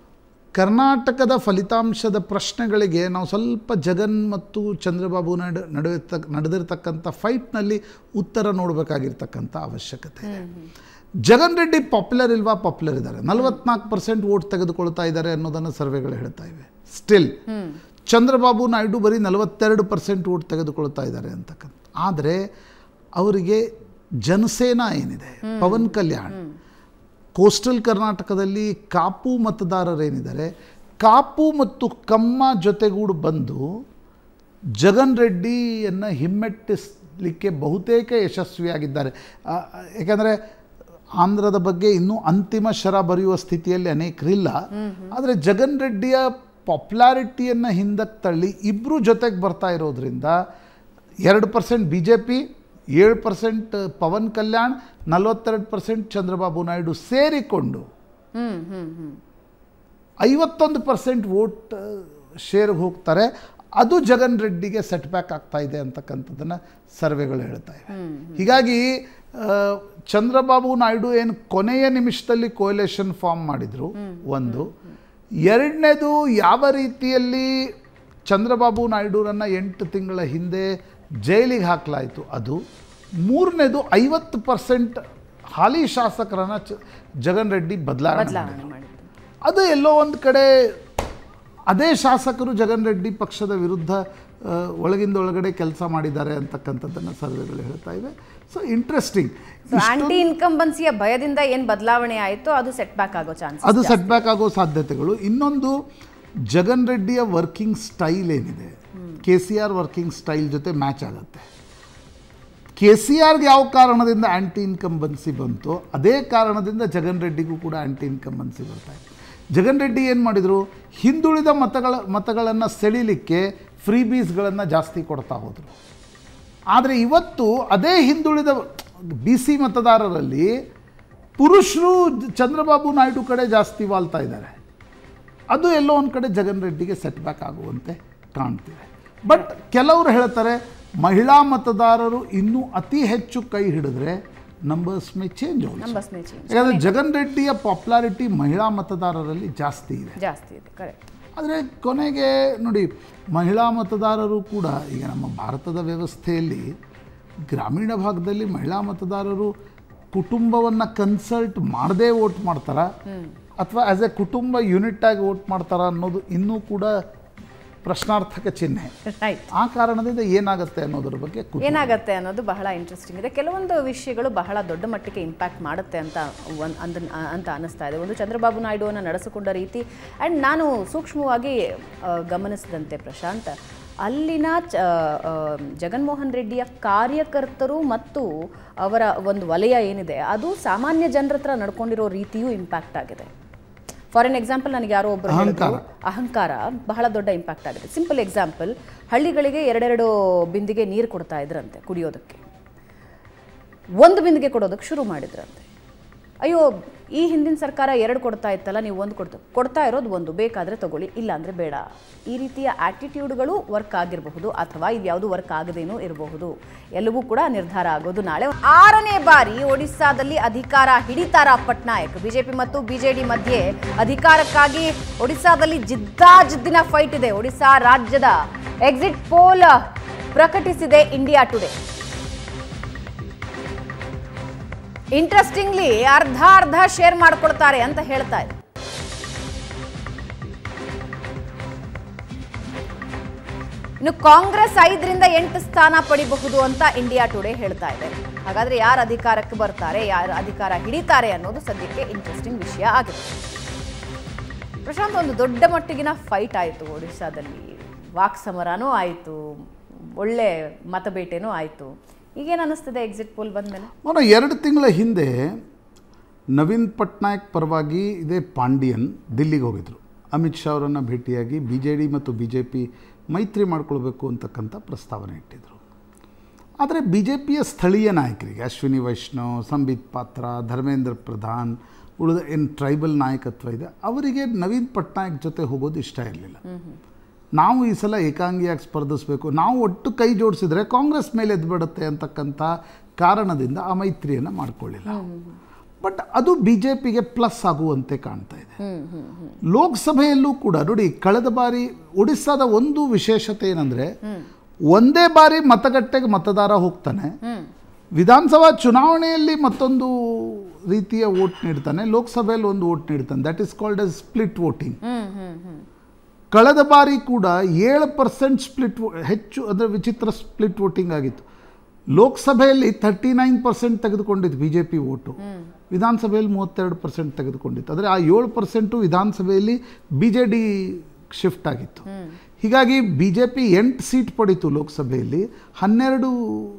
Speaker 8: ಕರ್ನಾಟಕದ ಫಲಿತಾಂಶದ ಪ್ರಶ್ನೆಗಳಿಗೆ ನಾವು ಸ್ವಲ್ಪ ಜಗನ್ ಮತ್ತು ಚಂದ್ರಬಾಬು ನಾಯ್ಡು ನಡುವೆ ತಕ್- ನಡೆದಿರ್ತಕ್ಕಂಥ ಫೈಟ್ನಲ್ಲಿ ಉತ್ತರ ನೋಡಬೇಕಾಗಿರ್ತಕ್ಕಂಥ ಅವಶ್ಯಕತೆ ಇದೆ ಜಗನ್ ರೆಡ್ಡಿ ಪಾಪ್ಯುಲರ್ ಇಲ್ವಾ ಪಾಪ್ಯುಲರ್ ಇದ್ದಾರೆ ನಲವತ್ನಾಲ್ಕು ಪರ್ಸೆಂಟ್ ವೋಟ್ ತೆಗೆದುಕೊಳ್ತಾ ಇದ್ದಾರೆ ಅನ್ನೋದನ್ನು ಸರ್ವೆಗಳು ಹೇಳ್ತಾ ಇವೆ ಸ್ಟಿಲ್ ಚಂದ್ರಬಾಬು ನಾಯ್ಡು ಬರೀ ನಲವತ್ತೆರಡು ಪರ್ಸೆಂಟ್ ವೋಟ್ ತೆಗೆದುಕೊಳ್ತಾ ಇದ್ದಾರೆ ಅಂತಕ್ಕಂಥ ಆದರೆ ಅವರಿಗೆ ಜನಸೇನಾ ಏನಿದೆ ಪವನ್ ಕಲ್ಯಾಣ್ ಕೋಸ್ಟಲ್ ಕರ್ನಾಟಕದಲ್ಲಿ ಕಾಪು ಮತದಾರರೇನಿದ್ದಾರೆ ಕಾಪು ಮತ್ತು ಕಮ್ಮ ಜೊತೆಗೂಡು ಬಂದು ಜಗನ್ ರೆಡ್ಡಿಯನ್ನು ಹಿಮ್ಮೆಟ್ಟಿಸಲಿಕ್ಕೆ ಬಹುತೇಕ ಯಶಸ್ವಿಯಾಗಿದ್ದಾರೆ ಆ, ಆ, ಯಾಕಂದರೆ ಆಂಧ್ರದ ಬಗ್ಗೆ ಇನ್ನೂ ಅಂತಿಮ ಶರ ಬರೆಯುವ ಸ್ಥಿತಿಯಲ್ಲಿ ಅನೇಕರಿಲ್ಲ ಆದರೆ ಜಗನ್ ರೆಡ್ಡಿಯ ಪಾಪ್ಯುಲಾರಿಟಿಯನ್ನು ಹಿಂದಕ್ಕೆ ತಳ್ಳಿ ಇಬ್ಬರು ಜೊತೆಗೆ ಬರ್ತಾ ಇರೋದ್ರಿಂದ ಎರಡು ಪರ್ಸೆಂಟ್ ಬಿ ಜೆ ಪಿ ಏಳು ಪರ್ಸೆಂಟ್ ಪವನ್ ಕಲ್ಯಾಣ್ ನಲವತ್ತೆರಡು ಪರ್ಸೆಂಟ್ ಚಂದ್ರಬಾಬು ನಾಯ್ಡು ಸೇರಿಕೊಂಡು
Speaker 1: ಹ್ಮ್ ಹ್ಮ್ ಹ್ಮ್
Speaker 8: ಐವತ್ತೊಂದು ಪರ್ಸೆಂಟ್ ವೋಟ್ ಶೇರ್ಗೆ ಹೋಗ್ತಾರೆ ಅದು ಜಗನ್ ರೆಡ್ಡಿಗೆ ಸೆಟ್ ಬ್ಯಾಕ್ ಆಗ್ತಾ ಇದೆ ಅಂತಕ್ಕಂಥದ್ದನ್ನು ಸರ್ವೆಗಳು ಹೇಳ್ತಾ ಇವೆ ಹೀಗಾಗಿ ಆ, ಚಂದ್ರಬಾಬು ನಾಯ್ಡು ಏನು ಕೊನೆಯ ನಿಮಿಷದಲ್ಲಿ ಕೋಯಲೇಷನ್ ಫಾರ್ಮ್ ಮಾಡಿದರು ಒಂದು ಎರಡನೇದು ಯಾವ ರೀತಿಯಲ್ಲಿ ಚಂದ್ರಬಾಬು ನಾಯ್ಡುರನ್ನು ಎಂಟು ತಿಂಗಳ ಹಿಂದೆ ಜೈಲಿಗೆ ಹಾಕಲಾಯಿತು ಅದು ಮೂರನೇದು ಐವತ್ತು ಪರ್ಸೆಂಟ್ ಹಾಲಿ ಶಾಸಕರನ್ನು ಚ ಜಗನ್ ರೆಡ್ಡಿ ಬದಲಾವಣೆ
Speaker 1: ಬದಲಾವಣೆ ಮಾಡಿದ್ದು
Speaker 8: ಅದು ಎಲ್ಲೋ ಒಂದು ಕಡೆ ಅದೇ ಶಾಸಕರು ಜಗನ್ ರೆಡ್ಡಿ ಪಕ್ಷದ ವಿರುದ್ಧ ಆ, ಒಳಗಿಂದ ಒಳಗಡೆ ಕೆಲಸ ಮಾಡಿದ್ದಾರೆ ಅಂತಕ್ಕಂಥದ್ದನ್ನು ಸರ್ವೆಗಳು ಹೇಳ್ತಾ ಇವೆ ಸೊ ಇಂಟ್ರೆಸ್ಟಿಂಗ್
Speaker 1: ಸೊ ಆಂಟಿ ಇನ್ಕಂಬನ್ಸಿಯ ಭಯದಿಂದ ಏನ್ ಬದಲಾವಣೆ ಆಯಿತು ಅದು ಸೆಟ್ ಬ್ಯಾಕ್ ಆಗೋ ಚಾನ್ಸ್
Speaker 8: ಅದು ಸೆಟ್ ಬ್ಯಾಕ್ ಆಗೋ ಸಾಧ್ಯತೆಗಳು ಇನ್ನೊಂದು ಜಗನ್ ರೆಡ್ಡಿಯ ವರ್ಕಿಂಗ್ ಸ್ಟೈಲ್ ಏನಿದೆ K C R working style ಜೊತೆ ಮ್ಯಾಚ್ ಆಗುತ್ತೆ ಕೆ ಸಿ ಆರ್ಗೆ ಯಾವ ಕಾರಣದಿಂದ ಆ್ಯಂಟಿ ಇನ್ಕಂಬನ್ಸಿ ಬಂತೋ ಅದೇ ಕಾರಣದಿಂದ ಜಗನ್ ರೆಡ್ಡಿಗೂ ಕೂಡ ಆ್ಯಂಟಿ ಇನ್ಕಂಬನ್ಸಿ ಬರ್ತಾ ಇದೆ ಜಗನ್ ರೆಡ್ಡಿ ಏನು ಮಾಡಿದರು ಹಿಂದುಳಿದ ಮತಗಳ ಮತಗಳನ್ನು ಸೆಳೀಲಿಕ್ಕೆ ಫ್ರೀ ಬೀಸ್ಗಳನ್ನು ಜಾಸ್ತಿ ಕೊಡ್ತಾ ಹೋದರು ಆದರೆ ಇವತ್ತು ಅದೇ ಹಿಂದುಳಿದ ಬಿ ಸಿ ಮತದಾರರಲ್ಲಿ ಪುರುಷರು ಚಂದ್ರಬಾಬು ನಾಯ್ಡು ಕಡೆ ಜಾಸ್ತಿ ವಾಲ್ತಾ ಇದ್ದಾರೆ ಅದು ಎಲ್ಲೋ ಒಂದು ಕಡೆ ಜಗನ್ ರೆಡ್ಡಿಗೆ ಸೆಟ್ ಬ್ಯಾಕ್ ಆಗುವಂತೆ ಕಾಣ್ತಿದೆ ಬಟ್ ಕೆಲವರು ಹೇಳ್ತಾರೆ ಮಹಿಳಾ ಮತದಾರರು ಇನ್ನೂ ಅತಿ ಹೆಚ್ಚು ಕೈ ಹಿಡಿದ್ರೆ numbers may change
Speaker 1: Numbers may change.
Speaker 8: ಯಾಕಂದರೆ ಜಗನ್ ರೆಡ್ಡಿಯ ಪಾಪ್ಯುಲಾರಿಟಿ ಮಹಿಳಾ ಮತದಾರರಲ್ಲಿ ಜಾಸ್ತಿ ಇದೆ
Speaker 1: ಜಾಸ್ತಿ ಇದೆ ಕರೆಕ್ಟ್
Speaker 8: ಆದರೆ ಕೊನೆಗೆ ನೋಡಿ ಮಹಿಳಾ ಮತದಾರರು ಕೂಡ ಈಗ ನಮ್ಮ ಭಾರತದ ವ್ಯವಸ್ಥೆಯಲ್ಲಿ ಗ್ರಾಮೀಣ ಭಾಗದಲ್ಲಿ ಮಹಿಳಾ ಮತದಾರರು ಕುಟುಂಬವನ್ನು ಕನ್ಸಲ್ಟ್ ಮಾಡದೇ ವೋಟ್ ಮಾಡ್ತಾರ ಅಥವಾ ಆ್ಯಸ್ ಎ ಕುಟುಂಬ ಯೂನಿಟ್ ಆಗಿ ವೋಟ್ ಮಾಡ್ತಾರ ಅನ್ನೋದು ಇನ್ನೂ ಕೂಡ ಪ್ರಶ್ನಾರ್ಥಕ ಚಿಹ್ನೆ
Speaker 1: ರೈಟ್
Speaker 8: ಆ ಕಾರಣದಿಂದ ಏನಾಗುತ್ತೆ ಅನ್ನೋದ್ರ ಬಗ್ಗೆ ಕುತೂಹಲ.
Speaker 1: ಏನಾಗತ್ತೆ ಅನ್ನೋದು ಬಹಳ ಇಂಟ್ರೆಸ್ಟಿಂಗ್ ಇದೆ ಕೆಲವೊಂದು ವಿಷಯಗಳು ಬಹಳ ದೊಡ್ಡ ಮಟ್ಟಿಗೆ ಇಂಪ್ಯಾಕ್ಟ್ ಮಾಡುತ್ತೆ ಅಂತ ಒಂದ್- ಅಂದ ಅಂತ ಅನಿಸ್ತಾ ಇದೆ ಒಂದು ಚಂದ್ರಬಾಬು ನಾಯ್ಡುವನ್ನು ನಡೆಸಿಕೊಂಡ ರೀತಿ ಆ್ಯಂಡ್ ನಾನು ಸೂಕ್ಷ್ಮವಾಗಿ ಆ, ಗಮನಿಸಿದಂತೆ ಪ್ರಶಾಂತ್ ಅಲ್ಲಿನ ಚ ಆ, ಜಗನ್ಮೋಹನ್ ರೆಡ್ಡಿಯ ಕಾರ್ಯಕರ್ತರು ಮತ್ತು ಅವರ ಒಂದು ವಲಯ ಏನಿದೆ ಅದು ಸಾಮಾನ್ಯ ಜನರ ಹತ್ರ ನಡ್ಕೊಂಡಿರೋ ರೀತಿಯೂ ಇಂಪ್ಯಾಕ್ಟ್ ಆಗಿದೆ ಫಾರ್ ಎನ್ ಎಕ್ಸಾಂಪಲ್ ನನಗೆ ಯಾರೋ ಒಬ್ಬರು
Speaker 8: ಅಹಂಕಾರ.
Speaker 1: ಹೇಳಿದ್ರು, ಅಹಂಕಾರ ಬಹಳ ದೊಡ್ಡ ಇಂಪ್ಯಾಕ್ಟ್ ಆಗಿದೆ ಸಿಂಪಲ್ ಎಕ್ಸಾಂಪಲ್ ಹಳ್ಳಿಗಳಿಗೆ ಎರಡೆರಡು ಬಿಂದಿಗೆ ನೀರು ಕೊಡ್ತಾ ಇದ್ರಂತೆ ಕುಡಿಯೋದಕ್ಕೆ ಒಂದು ಬಿಂದಿಗೆ ಕೊಡೋದಕ್ಕೆ ಶುರು ಮಾಡಿದ್ರಂತೆ ಅಯ್ಯೋ ಈ ಹಿಂದಿನ ಸರ್ಕಾರ ಎರಡು ಕೊಡ್ತಾ ಇತ್ತಲ್ಲ ನೀವು ಒಂದು ಕೊಡ್ತಾ ಕೊಡ್ತಾ ಇರೋದು ಒಂದು ಬೇಕಾದರೆ ತಗೊಳ್ಳಿ ಇಲ್ಲ ಅಂದರೆ ಬೇಡ ಈ ರೀತಿಯ ಆಟಿಟ್ಯೂಡ್ಗಳು ವರ್ಕ್ ಆಗಿರಬಹುದು ಅಥವಾ ಇದ್ಯಾವುದು ವರ್ಕ್ ಆಗದೇನೂ ಇರಬಹುದು ಎಲ್ಲವೂ ಕೂಡ ನಿರ್ಧಾರ ಆಗೋದು ನಾಳೆ ಆರನೇ ಬಾರಿ ಒಡಿಸ್ಸಾದಲ್ಲಿ ಅಧಿಕಾರ ಹಿಡಿತಾರ ಪಟ್ನಾಯಕ್ ಬಿಜೆಪಿ ಮತ್ತು ಬಿಜೆಡಿ ಮಧ್ಯೆ ಅಧಿಕಾರಕ್ಕಾಗಿ ಒಡಿಸ್ಸಾದಲ್ಲಿ ಜಿದ್ದಾಜಿದ್ದಿನ ಫೈಟ್ ಇದೆ ಒಡಿಸ್ಸಾ ರಾಜ್ಯದ ಎಕ್ಸಿಟ್ ಪೋಲ್ ಪ್ರಕಟಿಸಿದೆ ಇಂಡಿಯಾ ಟುಡೇ ಇಂಟ್ರೆಸ್ಟಿಂಗ್ಲಿ ಅರ್ಧ ಅರ್ಧ ಶೇರ್ ಮಾಡ್ಕೊಳ್ತಾರೆ ಅಂತ ಹೇಳ್ತಾ ಇದೆ ಇನ್ನು ಕಾಂಗ್ರೆಸ್ ಐದರಿಂದ ಎಂಟು ಸ್ಥಾನ ಪಡಿಬಹುದು ಅಂತ ಇಂಡಿಯಾ ಟುಡೇ ಹೇಳ್ತಾ ಇದೆ ಹಾಗಾದ್ರೆ ಯಾರು ಅಧಿಕಾರಕ್ಕೆ ಬರ್ತಾರೆ ಯಾರು ಅಧಿಕಾರ ಹಿಡಿತಾರೆ ಅನ್ನೋದು ಸದ್ಯಕ್ಕೆ ಇಂಟ್ರೆಸ್ಟಿಂಗ್ ವಿಷಯ ಆಗಿದೆ ಪ್ರಶಾಂತ್ ಒಂದು ದೊಡ್ಡ ಮಟ್ಟಿಗಿನ ಫೈಟ್ ಆಯಿತು ಒಡಿಶಾದಲ್ಲಿ ವಾಕ್ ಸಮರನೂ ಆಯಿತು ಒಳ್ಳೆ ಮತಬೇಟೆನೂ ಆಯಿತು ಈಗೇನು ಅನ್ನಿಸ್ತದೆ ಎಕ್ಸಿಟ್ ಪೋಲ್ ಬಂದಮೇಲೆ
Speaker 8: ಅವನು ಎರಡು ತಿಂಗಳ ಹಿಂದೆ ನವೀನ್ ಪಟ್ನಾಯಕ್ ಪರವಾಗಿ ಇದೇ ಪಾಂಡಿಯನ್ ದಿಲ್ಲಿಗೆ ಹೋಗಿದ್ರು ಅಮಿತ್ ಶಾ ಅವರನ್ನು ಭೇಟಿಯಾಗಿ ಬಿ ಜೆ ಡಿ ಮತ್ತು ಬಿ ಜೆ ಪಿ ಮೈತ್ರಿ ಮಾಡ್ಕೊಳ್ಬೇಕು ಅಂತಕ್ಕಂಥ ಪ್ರಸ್ತಾವನೆ ಇಟ್ಟಿದ್ದರು ಆದರೆ ಬಿ ಜೆ ಪಿಯ ಸ್ಥಳೀಯ ನಾಯಕರಿಗೆ ಅಶ್ವಿನಿ ವೈಷ್ಣವ್ ಸಂಬಿತ್ ಪಾತ್ರ ಧರ್ಮೇಂದ್ರ ಪ್ರಧಾನ್ ಉಳಿದ ಏನು ಟ್ರೈಬಲ್ ನಾಯಕತ್ವ ಇದೆ ಅವರಿಗೆ ನವೀನ್ ಪಟ್ನಾಯಕ್ ಜೊತೆ ಹೋಗೋದು ಇಷ್ಟ ಇರಲಿಲ್ಲ ನಾವು ಈ ಸಲ ಏಕಾಂಗಿಯಾಗಿ ಸ್ಪರ್ಧಿಸಬೇಕು ನಾವು ಒಟ್ಟು ಕೈ ಜೋಡಿಸಿದ್ರೆ ಕಾಂಗ್ರೆಸ್ ಮೇಲೆ ಎದ್ಬಿಡುತ್ತೆ ಅಂತಕ್ಕಂಥ ಕಾರಣದಿಂದ ಆ ಮೈತ್ರಿಯನ್ನು ಮಾಡ್ಕೊಳ್ಳಿಲ್ಲ ಬಟ್ ಅದು ಬಿ ಜೆ ಪಿಗೆ ಪ್ಲಸ್ ಆಗುವಂತೆ ಕಾಣ್ತಾ ಇದೆ ಲೋಕಸಭೆಯಲ್ಲೂ ಕೂಡ ನೋಡಿ ಕಳೆದ ಬಾರಿ ಒಡಿಸ್ಸಾದ ಒಂದು ವಿಶೇಷತೆ ಏನಂದ್ರೆ ಒಂದೇ ಬಾರಿ ಮತಗಟ್ಟೆಗೆ ಮತದಾರ ಹೋಗ್ತಾನೆ ವಿಧಾನಸಭಾ ಚುನಾವಣೆಯಲ್ಲಿ ಮತ್ತೊಂದು ರೀತಿಯ ವೋಟ್ ನೀಡ್ತಾನೆ ಲೋಕಸಭೆಯಲ್ಲಿ ಒಂದು ವೋಟ್ ನೀಡ್ತಾನೆ that is called as split voting ಕಳೆದ ಬಾರಿ ಕೂಡ ಏಳು ಪರ್ಸೆಂಟ್ ಸ್ಪ್ಲಿಟ್ ಹೆಚ್ಚು ಅಂದರೆ ವಿಚಿತ್ರ ಸ್ಪ್ಲಿಟ್ ವೋಟಿಂಗ್ ಆಗಿತ್ತು ಲೋಕಸಭೆಯಲ್ಲಿ ತರ್ಟಿ ನೈನ್ ಪರ್ಸೆಂಟ್ ತೆಗೆದುಕೊಂಡಿತ್ತು ಬಿ ಜೆ ಪಿ ವೋಟು ವಿಧಾನಸಭೆಯಲ್ಲಿ ಮೂವತ್ತೆರಡು ಪರ್ಸೆಂಟ್ ತೆಗೆದುಕೊಂಡಿತ್ತು ಅಂದರೆ ಆ ಏಳು ಪರ್ಸೆಂಟು ವಿಧಾನಸಭೆಯಲ್ಲಿ ಬಿ ಜೆ ಡಿ ಶಿಫ್ಟ್ ಆಗಿತ್ತು ಹೀಗಾಗಿ ಬಿ ಜೆ ಪಿ ಎಂಟು ಸೀಟ್ ಪಡೀತು ಲೋಕಸಭೆಯಲ್ಲಿ ಹನ್ನೆರಡು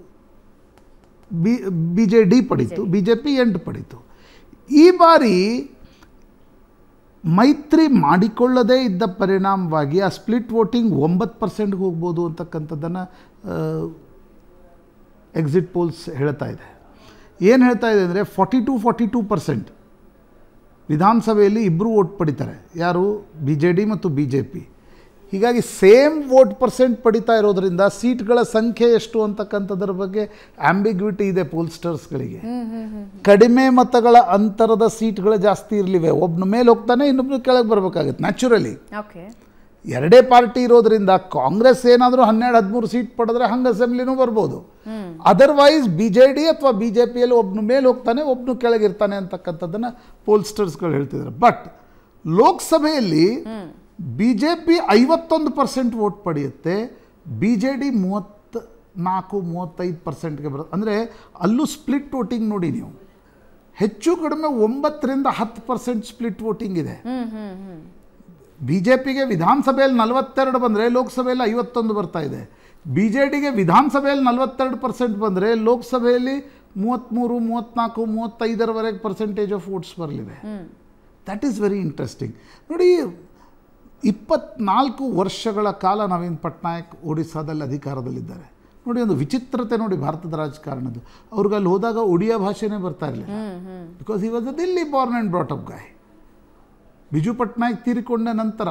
Speaker 8: ಬಿ ಬಿ ಜೆ ಡಿ ಪಡೀತು ಬಿ ಜೆ ಪಿ ಎಂಟು ಪಡೀತು ಈ ಬಾರಿ ಮೈತ್ರಿ ಮಾಡಿಕೊಳ್ಳದೇ ಇದ್ದ ಪರಿಣಾಮವಾಗಿ ಆ ಸ್ಪ್ಲಿಟ್ ವೋಟಿಂಗ್ ಒಂಬತ್ತು ಪರ್ಸೆಂಟ್ಗೆ ಹೋಗ್ಬೋದು ಅಂತಕ್ಕಂಥದ್ದನ್ನು ಎಕ್ಸಿಟ್ ಪೋಲ್ಸ್ ಹೇಳ್ತಾ ಇದೆ ಏನು ಹೇಳ್ತಾ ಇದೆ ಅಂದರೆ forty two forty two percent ವಿಧಾನಸಭೆಯಲ್ಲಿ ಇಬ್ಬರು ವೋಟ್ ಪಡಿತಾರೆ ಯಾರು ಬಿ ಜೆ ಡಿ ಮತ್ತು ಬಿ ಜೆ ಪಿ ಹೀಗಾಗಿ ಸೇಮ್ ವೋಟ್ ಪರ್ಸೆಂಟ್ ಪಡಿತಾ ಇರೋದ್ರಿಂದ ಸೀಟ್ಗಳ ಸಂಖ್ಯೆ ಎಷ್ಟು ಅಂತಕ್ಕಂಥದ್ರ ಬಗ್ಗೆ ಆಂಬಿಗ್ವಿಟಿ ಇದೆ ಪೋಲ್ಸ್ಟರ್ಸ್ಗಳಿಗೆ ಕಡಿಮೆ ಮತಗಳ ಅಂತರದ ಸೀಟ್ಗಳು ಜಾಸ್ತಿ ಇರಲಿವೆ ಒಬ್ಬನ ಮೇಲೆ ಹೋಗ್ತಾನೆ ಇನ್ನೊಬ್ರು ಕೆಳಗೆ ಬರಬೇಕಾಗುತ್ತೆ ನ್ಯಾಚುರಲಿ
Speaker 1: ಓಕೆ
Speaker 8: ಎರಡೇ ಪಾರ್ಟಿ ಇರೋದ್ರಿಂದ ಕಾಂಗ್ರೆಸ್ ಏನಾದರೂ ಹನ್ನೆರಡು ಹದಿಮೂರು ಸೀಟ್ ಪಡೆದ್ರೆ ಹಂಗೆ ಅಸೆಂಬ್ಲಿನೂ ಬರ್ಬೋದು ಅದರ್ವೈಸ್ ಬಿ ಜೆ ಡಿ ಅಥವಾ ಬಿ ಜೆ ಪಿಯಲ್ಲಿ ಒಬ್ಬನು ಮೇಲೆ ಹೋಗ್ತಾನೆ ಒಬ್ಬನು ಕೆಳಗಿರ್ತಾನೆ ಅಂತಕ್ಕಂಥದ್ದನ್ನು ಪೋಲ್ಸ್ಟರ್ಸ್ಗಳು ಹೇಳ್ತಿದ್ದಾರೆ ಬಟ್ ಲೋಕಸಭೆಯಲ್ಲಿ ಬಿ ಜೆ ಪಿ ಐವತ್ತೊಂದು ಪರ್ಸೆಂಟ್ ವೋಟ್ ಪಡೆಯುತ್ತೆ ಬಿ ಜೆ ಡಿ ಮೂವತ್ತ ನಾಲ್ಕು ಮೂವತ್ತೈದು ಪರ್ಸೆಂಟ್ಗೆ ಬರುತ್ತೆ ಅಂದರೆ ಅಲ್ಲೂ ಸ್ಪ್ಲಿಟ್ ವೋಟಿಂಗ್ ನೋಡಿ ನೀವು ಹೆಚ್ಚು ಕಡಿಮೆ ಒಂಬತ್ತರಿಂದ ಹತ್ತು ಪರ್ಸೆಂಟ್ ಸ್ಪ್ಲಿಟ್ ವೋಟಿಂಗ್ ಇದೆ ಬಿ ಜೆ ಪಿಗೆ ವಿಧಾನಸಭೆಯಲ್ಲಿ ನಲವತ್ತೆರಡು ಬಂದರೆ ಲೋಕಸಭೆಯಲ್ಲಿ ಐವತ್ತೊಂದು ಬರ್ತಾ ಇದೆ ಬಿ ಜೆ ಡಿಗೆ ವಿಧಾನಸಭೆಯಲ್ಲಿ ನಲವತ್ತೆರಡು ಪರ್ಸೆಂಟ್ ಬಂದರೆ ಲೋಕಸಭೆಯಲ್ಲಿ ಮೂವತ್ತ್ಮೂರು ಮೂವತ್ತ್ನಾಲ್ಕು ಮೂವತ್ತೈದರವರೆಗೆ ಪರ್ಸೆಂಟೇಜ್ ಆಫ್ ವೋಟ್ಸ್ ಬರಲಿವೆ ದಟ್ ಈಸ್ ವೆರಿ ಇಂಟ್ರೆಸ್ಟಿಂಗ್ ನೋಡಿ ಇಪ್ಪತ್ನಾಲ್ಕು ವರ್ಷಗಳ ಕಾಲ ನವೀನ್ ಪಟ್ನಾಯಕ್ ಒಡಿಸ್ಸಾದಲ್ಲಿ ಅಧಿಕಾರದಲ್ಲಿದ್ದಾರೆ ನೋಡಿ ಒಂದು ವಿಚಿತ್ರತೆ ನೋಡಿ ಭಾರತದ ರಾಜಕಾರಣದ್ದು ಅವ್ರಿಗೆ ಅಲ್ಲಿ ಹೋದಾಗ ಒಡಿಯಾ ಭಾಷೆನೇ ಬರ್ತಾ ಇರಲಿಲ್ಲ because he was a Delhi born and brought up guy Biju Patnaik ತೀರಿಕೊಂಡ ನಂತರ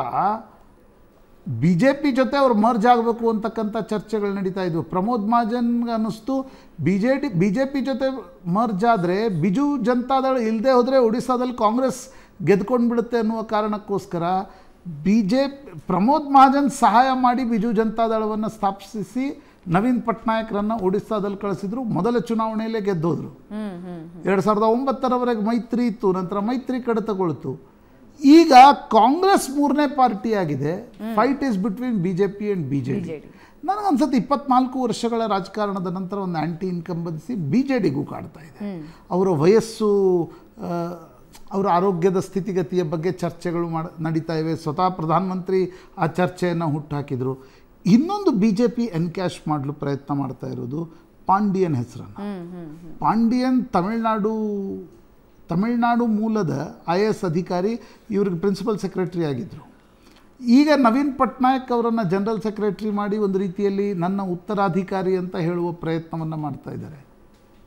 Speaker 8: ಬಿ ಜೆ ಪಿ ಜೊತೆ ಅವ್ರು ಮರ್ಜ್ ಆಗಬೇಕು ಅಂತಕ್ಕಂಥ ಚರ್ಚೆಗಳು ನಡೀತಾ ಇದ್ವು ಪ್ರಮೋದ್ ಮಹಾಜನ್ಗೆ ಅನ್ನಿಸ್ತು B J D B J P ಜೊತೆ ಮರ್ಜ್ ಆದರೆ ಬಿಜು ಜನತಾದಳ ಇಲ್ಲದೆ ಹೋದರೆ ಒಡಿಸ್ಸಾದಲ್ಲಿ ಕಾಂಗ್ರೆಸ್ ಗೆದ್ಕೊಂಡು ಬಿಡುತ್ತೆ ಅನ್ನುವ ಕಾರಣಕ್ಕೋಸ್ಕರ ಬಿ ಜೆ ಪ್ರಮೋದ್ ಮಹಾಜನ್ ಸಹಾಯ ಮಾಡಿ ಬಿಜು ಜನತಾದಳವನ್ನು ಸ್ಥಾಪಿಸಿ ನವೀನ್ ಪಟ್ನಾಯಕರನ್ನು ಒಡಿಸ್ಸಾದಲ್ಲಿ ಕಳಿಸಿದ್ರು ಮೊದಲ ಚುನಾವಣೆಯಲ್ಲೇ ಗೆದ್ದೋದ್ರು ಎರಡು ಸಾವಿರದ ಒಂಬತ್ತರವರೆಗೆ ಮೈತ್ರಿ ಇತ್ತು ನಂತರ ಮೈತ್ರಿ ಕಡಿತಗೊಳ್ತು ಈಗ ಕಾಂಗ್ರೆಸ್ ಮೂರನೇ ಪಾರ್ಟಿ ಆಗಿದೆ fight is between B J P and B J D ನನಗನ್ಸುತ್ತೆ ಇಪ್ಪತ್ನಾಲ್ಕು ವರ್ಷಗಳ ರಾಜಕಾರಣದ ನಂತರ ಒಂದು ಆ್ಯಂಟಿ ಇನ್ಕಂಬನ್ಸಿ ಬಿ ಜೆ ಡಿಗೂ ಕಾಡ್ತಾ ಇದೆ ಅವರ ವಯಸ್ಸು ಆ, ಅವರ ಆರೋಗ್ಯದ ಸ್ಥಿತಿಗತಿಯ ಬಗ್ಗೆ ಚರ್ಚೆಗಳು ಮಾಡ ನಡೀತಾ ಇವೆ ಸ್ವತಃ ಪ್ರಧಾನಮಂತ್ರಿ ಆ ಚರ್ಚೆಯನ್ನು ಹುಟ್ಟುಹಾಕಿದರು ಇನ್ನೊಂದು ಬಿ ಜೆ ಪಿ ಎನ್ಕ್ಯಾಶ್ ಮಾಡಲು ಪ್ರಯತ್ನ ಮಾಡ್ತಾ ಇರೋದು ಪಾಂಡಿಯನ್ ಹೆಸರನ್ನು ಪಾಂಡಿಯನ್ ತಮಿಳ್ನಾಡು ತಮಿಳ್ನಾಡು ಮೂಲದ ಐ ಎ ಎಸ್ ಅಧಿಕಾರಿ ಇವ್ರಿಗೆ ಪ್ರಿನ್ಸಿಪಲ್ ಸೆಕ್ರೆಟರಿ ಆಗಿದ್ದರು ಈಗ ನವೀನ್ ಪಟ್ನಾಯಕ್ ಅವರನ್ನು ಜನರಲ್ ಸೆಕ್ರೆಟರಿ ಮಾಡಿ ಒಂದು ರೀತಿಯಲ್ಲಿ ನನ್ನ ಉತ್ತರಾಧಿಕಾರಿ ಅಂತ ಹೇಳುವ ಪ್ರಯತ್ನವನ್ನು ಮಾಡ್ತಾ ಇದ್ದಾರೆ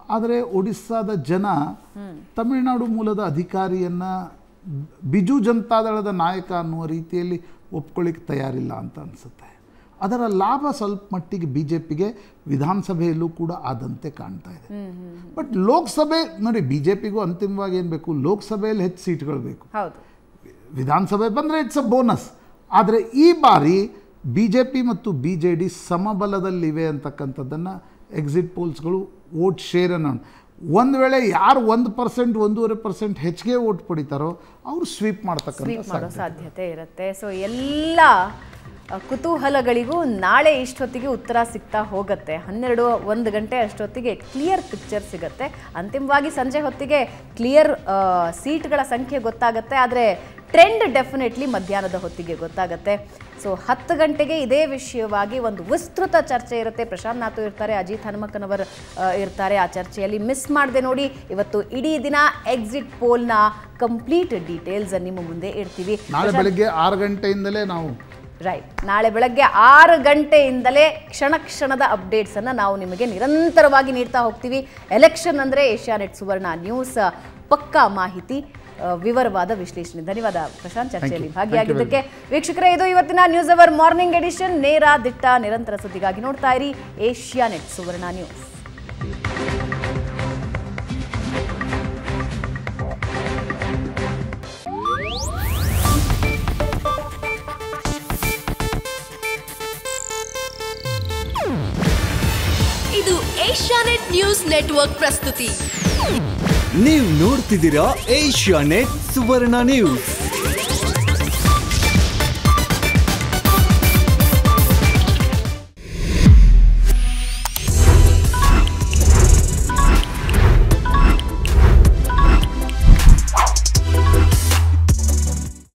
Speaker 8: ಆದರೆ ಒಡಿಸ್ಸಾದ ಜನ ತಮಿಳುನಾಡು ಮೂಲದ ಅಧಿಕಾರಿಯನ್ನ ಬಿಜು ಜನತಾದಳದ ನಾಯಕ ಅನ್ನುವ ರೀತಿಯಲ್ಲಿ ಒಪ್ಕೊಳ್ಳಿಕ್ಕೆ ತಯಾರಿಲ್ಲ ಅಂತ ಅನಿಸುತ್ತೆ ಅದರ ಲಾಭ ಸ್ವಲ್ಪ ಮಟ್ಟಿಗೆ ಬಿ ಜೆ ಪಿಗೆ ವಿಧಾನಸಭೆಯಲ್ಲೂ ಕೂಡ ಆದಂತೆ ಕಾಣ್ತಾ ಇದೆ ಬಟ್ ಲೋಕಸಭೆ ನೋಡಿ ಬಿ ಜೆ ಪಿಗೂ ಅಂತಿಮವಾಗಿ ಏನು ಬೇಕು ಲೋಕಸಭೆಯಲ್ಲಿ ಹೆಚ್ಚು ಸೀಟ್ಗಳು ಬೇಕು
Speaker 1: ಹೌದು
Speaker 8: ವಿಧಾನಸಭೆ ಬಂದರೆ ಇಟ್ಸ್ ಅ ಬೋನಸ್ ಆದರೆ ಈ ಬಾರಿ ಬಿ ಜೆ ಪಿ ಮತ್ತು ಬಿ ಜೆ ಡಿ ಸಮಬಲದಲ್ಲಿವೆ ಅಂತಕ್ಕಂಥದ್ದನ್ನು ಎಕ್ಸಿಟ್ ಪೋಲ್ಸ್ಗಳು ವೋಟ್ ಶೇರನ್ನು ಒಂದು ವೇಳೆ ಯಾರು ಒಂದು ಪರ್ಸೆಂಟ್ ಒಂದೂವರೆ ಪರ್ಸೆಂಟ್ ಹೆಚ್ಚಿಗೆ ವೋಟ್ ಪಡಿತಾರೋ ಅವರು ಸ್ವೀಪ್ ಮಾಡ್ತಕ್ಕಂಥ
Speaker 1: ಸ್ವೀಪ್ ಮಾಡೋ
Speaker 8: ಸಾಧ್ಯತೆ
Speaker 1: ಸಾಧ್ಯತೆ ಇರುತ್ತೆ ಸೊ ಎಲ್ಲ ಅ, ಕುತೂಹಲಗಳಿಗೂ ನಾಳೆ ಇಷ್ಟೊತ್ತಿಗೆ ಉತ್ತರ ಸಿಗ್ತಾ ಹೋಗುತ್ತೆ ಹನ್ನೆರಡು ಒಂದು ಗಂಟೆ ಅಷ್ಟೊತ್ತಿಗೆ ಕ್ಲಿಯರ್ ಪಿಕ್ಚರ್ ಸಿಗುತ್ತೆ ಅಂತಿಮವಾಗಿ ಸಂಜೆ ಹೊತ್ತಿಗೆ ಕ್ಲಿಯರ್ ಸೀಟ್ಗಳ ಸಂಖ್ಯೆ ಗೊತ್ತಾಗುತ್ತೆ ಆದರೆ ಟ್ರೆಂಡ್ ಡೆಫಿನೆಟ್ಲಿ ಮಧ್ಯಾಹ್ನದ ಹೊತ್ತಿಗೆ ಗೊತ್ತಾಗುತ್ತೆ ಸೊ ಹತ್ತು ಗಂಟೆಗೆ ಇದೇ ವಿಷಯವಾಗಿ ಒಂದು ವಿಸ್ತೃತ ಚರ್ಚೆ ಇರುತ್ತೆ ಪ್ರಶಾಂತ್ ನಾತು ಇರ್ತಾರೆ ಅಜಿತ್ ಹನುಮಕ್ಕನವರ್ ಆ, ಇರ್ತಾರೆ ಆ ಚರ್ಚೆಯಲ್ಲಿ ಮಿಸ್ ಮಾಡದೆ ನೋಡಿ ಇವತ್ತು ಇಡೀ ದಿನ ಎಕ್ಸಿಟ್ ಪೋಲ್ನ ಕಂಪ್ಲೀಟ್ ಡೀಟೇಲ್ಸ್ ನಿಮ್ಮ ಮುಂದೆ ಇಡ್ತೀವಿ
Speaker 8: ನಾಳೆ ಬೆಳಗ್ಗೆ ಆರು ಗಂಟೆಯಿಂದಲೇ ನಾವು
Speaker 1: ರೈಟ್ ನಾಳೆ ಬೆಳಗ್ಗೆ ಆರು ಗಂಟೆಯಿಂದಲೇ ಕ್ಷಣ ಕ್ಷಣದ ಅಪ್ಡೇಟ್ಸನ್ನು ನಾವು ನಿಮಗೆ ನಿರಂತರವಾಗಿ ನೀಡ್ತಾ ಹೋಗ್ತೀವಿ ಎಲೆಕ್ಷನ್ ಅಂದರೆ ಏಷ್ಯಾನೆಟ್ ಸುವರ್ಣ ನ್ಯೂಸ್ ಪಕ್ಕಾ ಮಾಹಿತಿ ಆ, ವಿವರವಾದ ವಿಶ್ಲೇಷಣೆ ಧನ್ಯವಾದ ಪ್ರಶಾಂತ್ ಚರ್ಚೆಯಲ್ಲಿ ಭಾಗಿಯಾಗಿದ್ದಕ್ಕೆ ವೀಕ್ಷಕರೇ ಇದು ಇವತ್ತಿನ ನ್ಯೂಸ್ ಅವರ್ ಮಾರ್ನಿಂಗ್ ಎಡಿಷನ್ ನೇರ ದಿಟ್ಟ ನಿರಂತರ ಸುದ್ದಿಗಾಗಿ ನೋಡ್ತಾ ಇರಿ ಏಷ್ಯಾನೆಟ್ ಸುವರ್ಣ ನ್ಯೂಸ್
Speaker 9: ಇದು ಏಷ್ಯಾನೆಟ್ ನ್ಯೂಸ್ ನೆಟ್ವರ್ಕ್ ಪ್ರಸ್ತುತಿ
Speaker 10: ನೀವು ನೋಡ್ತಿದ್ದೀರಾ ಏಷ್ಯಾ ನೆಟ್ ಸುವರ್ಣ ನ್ಯೂಸ್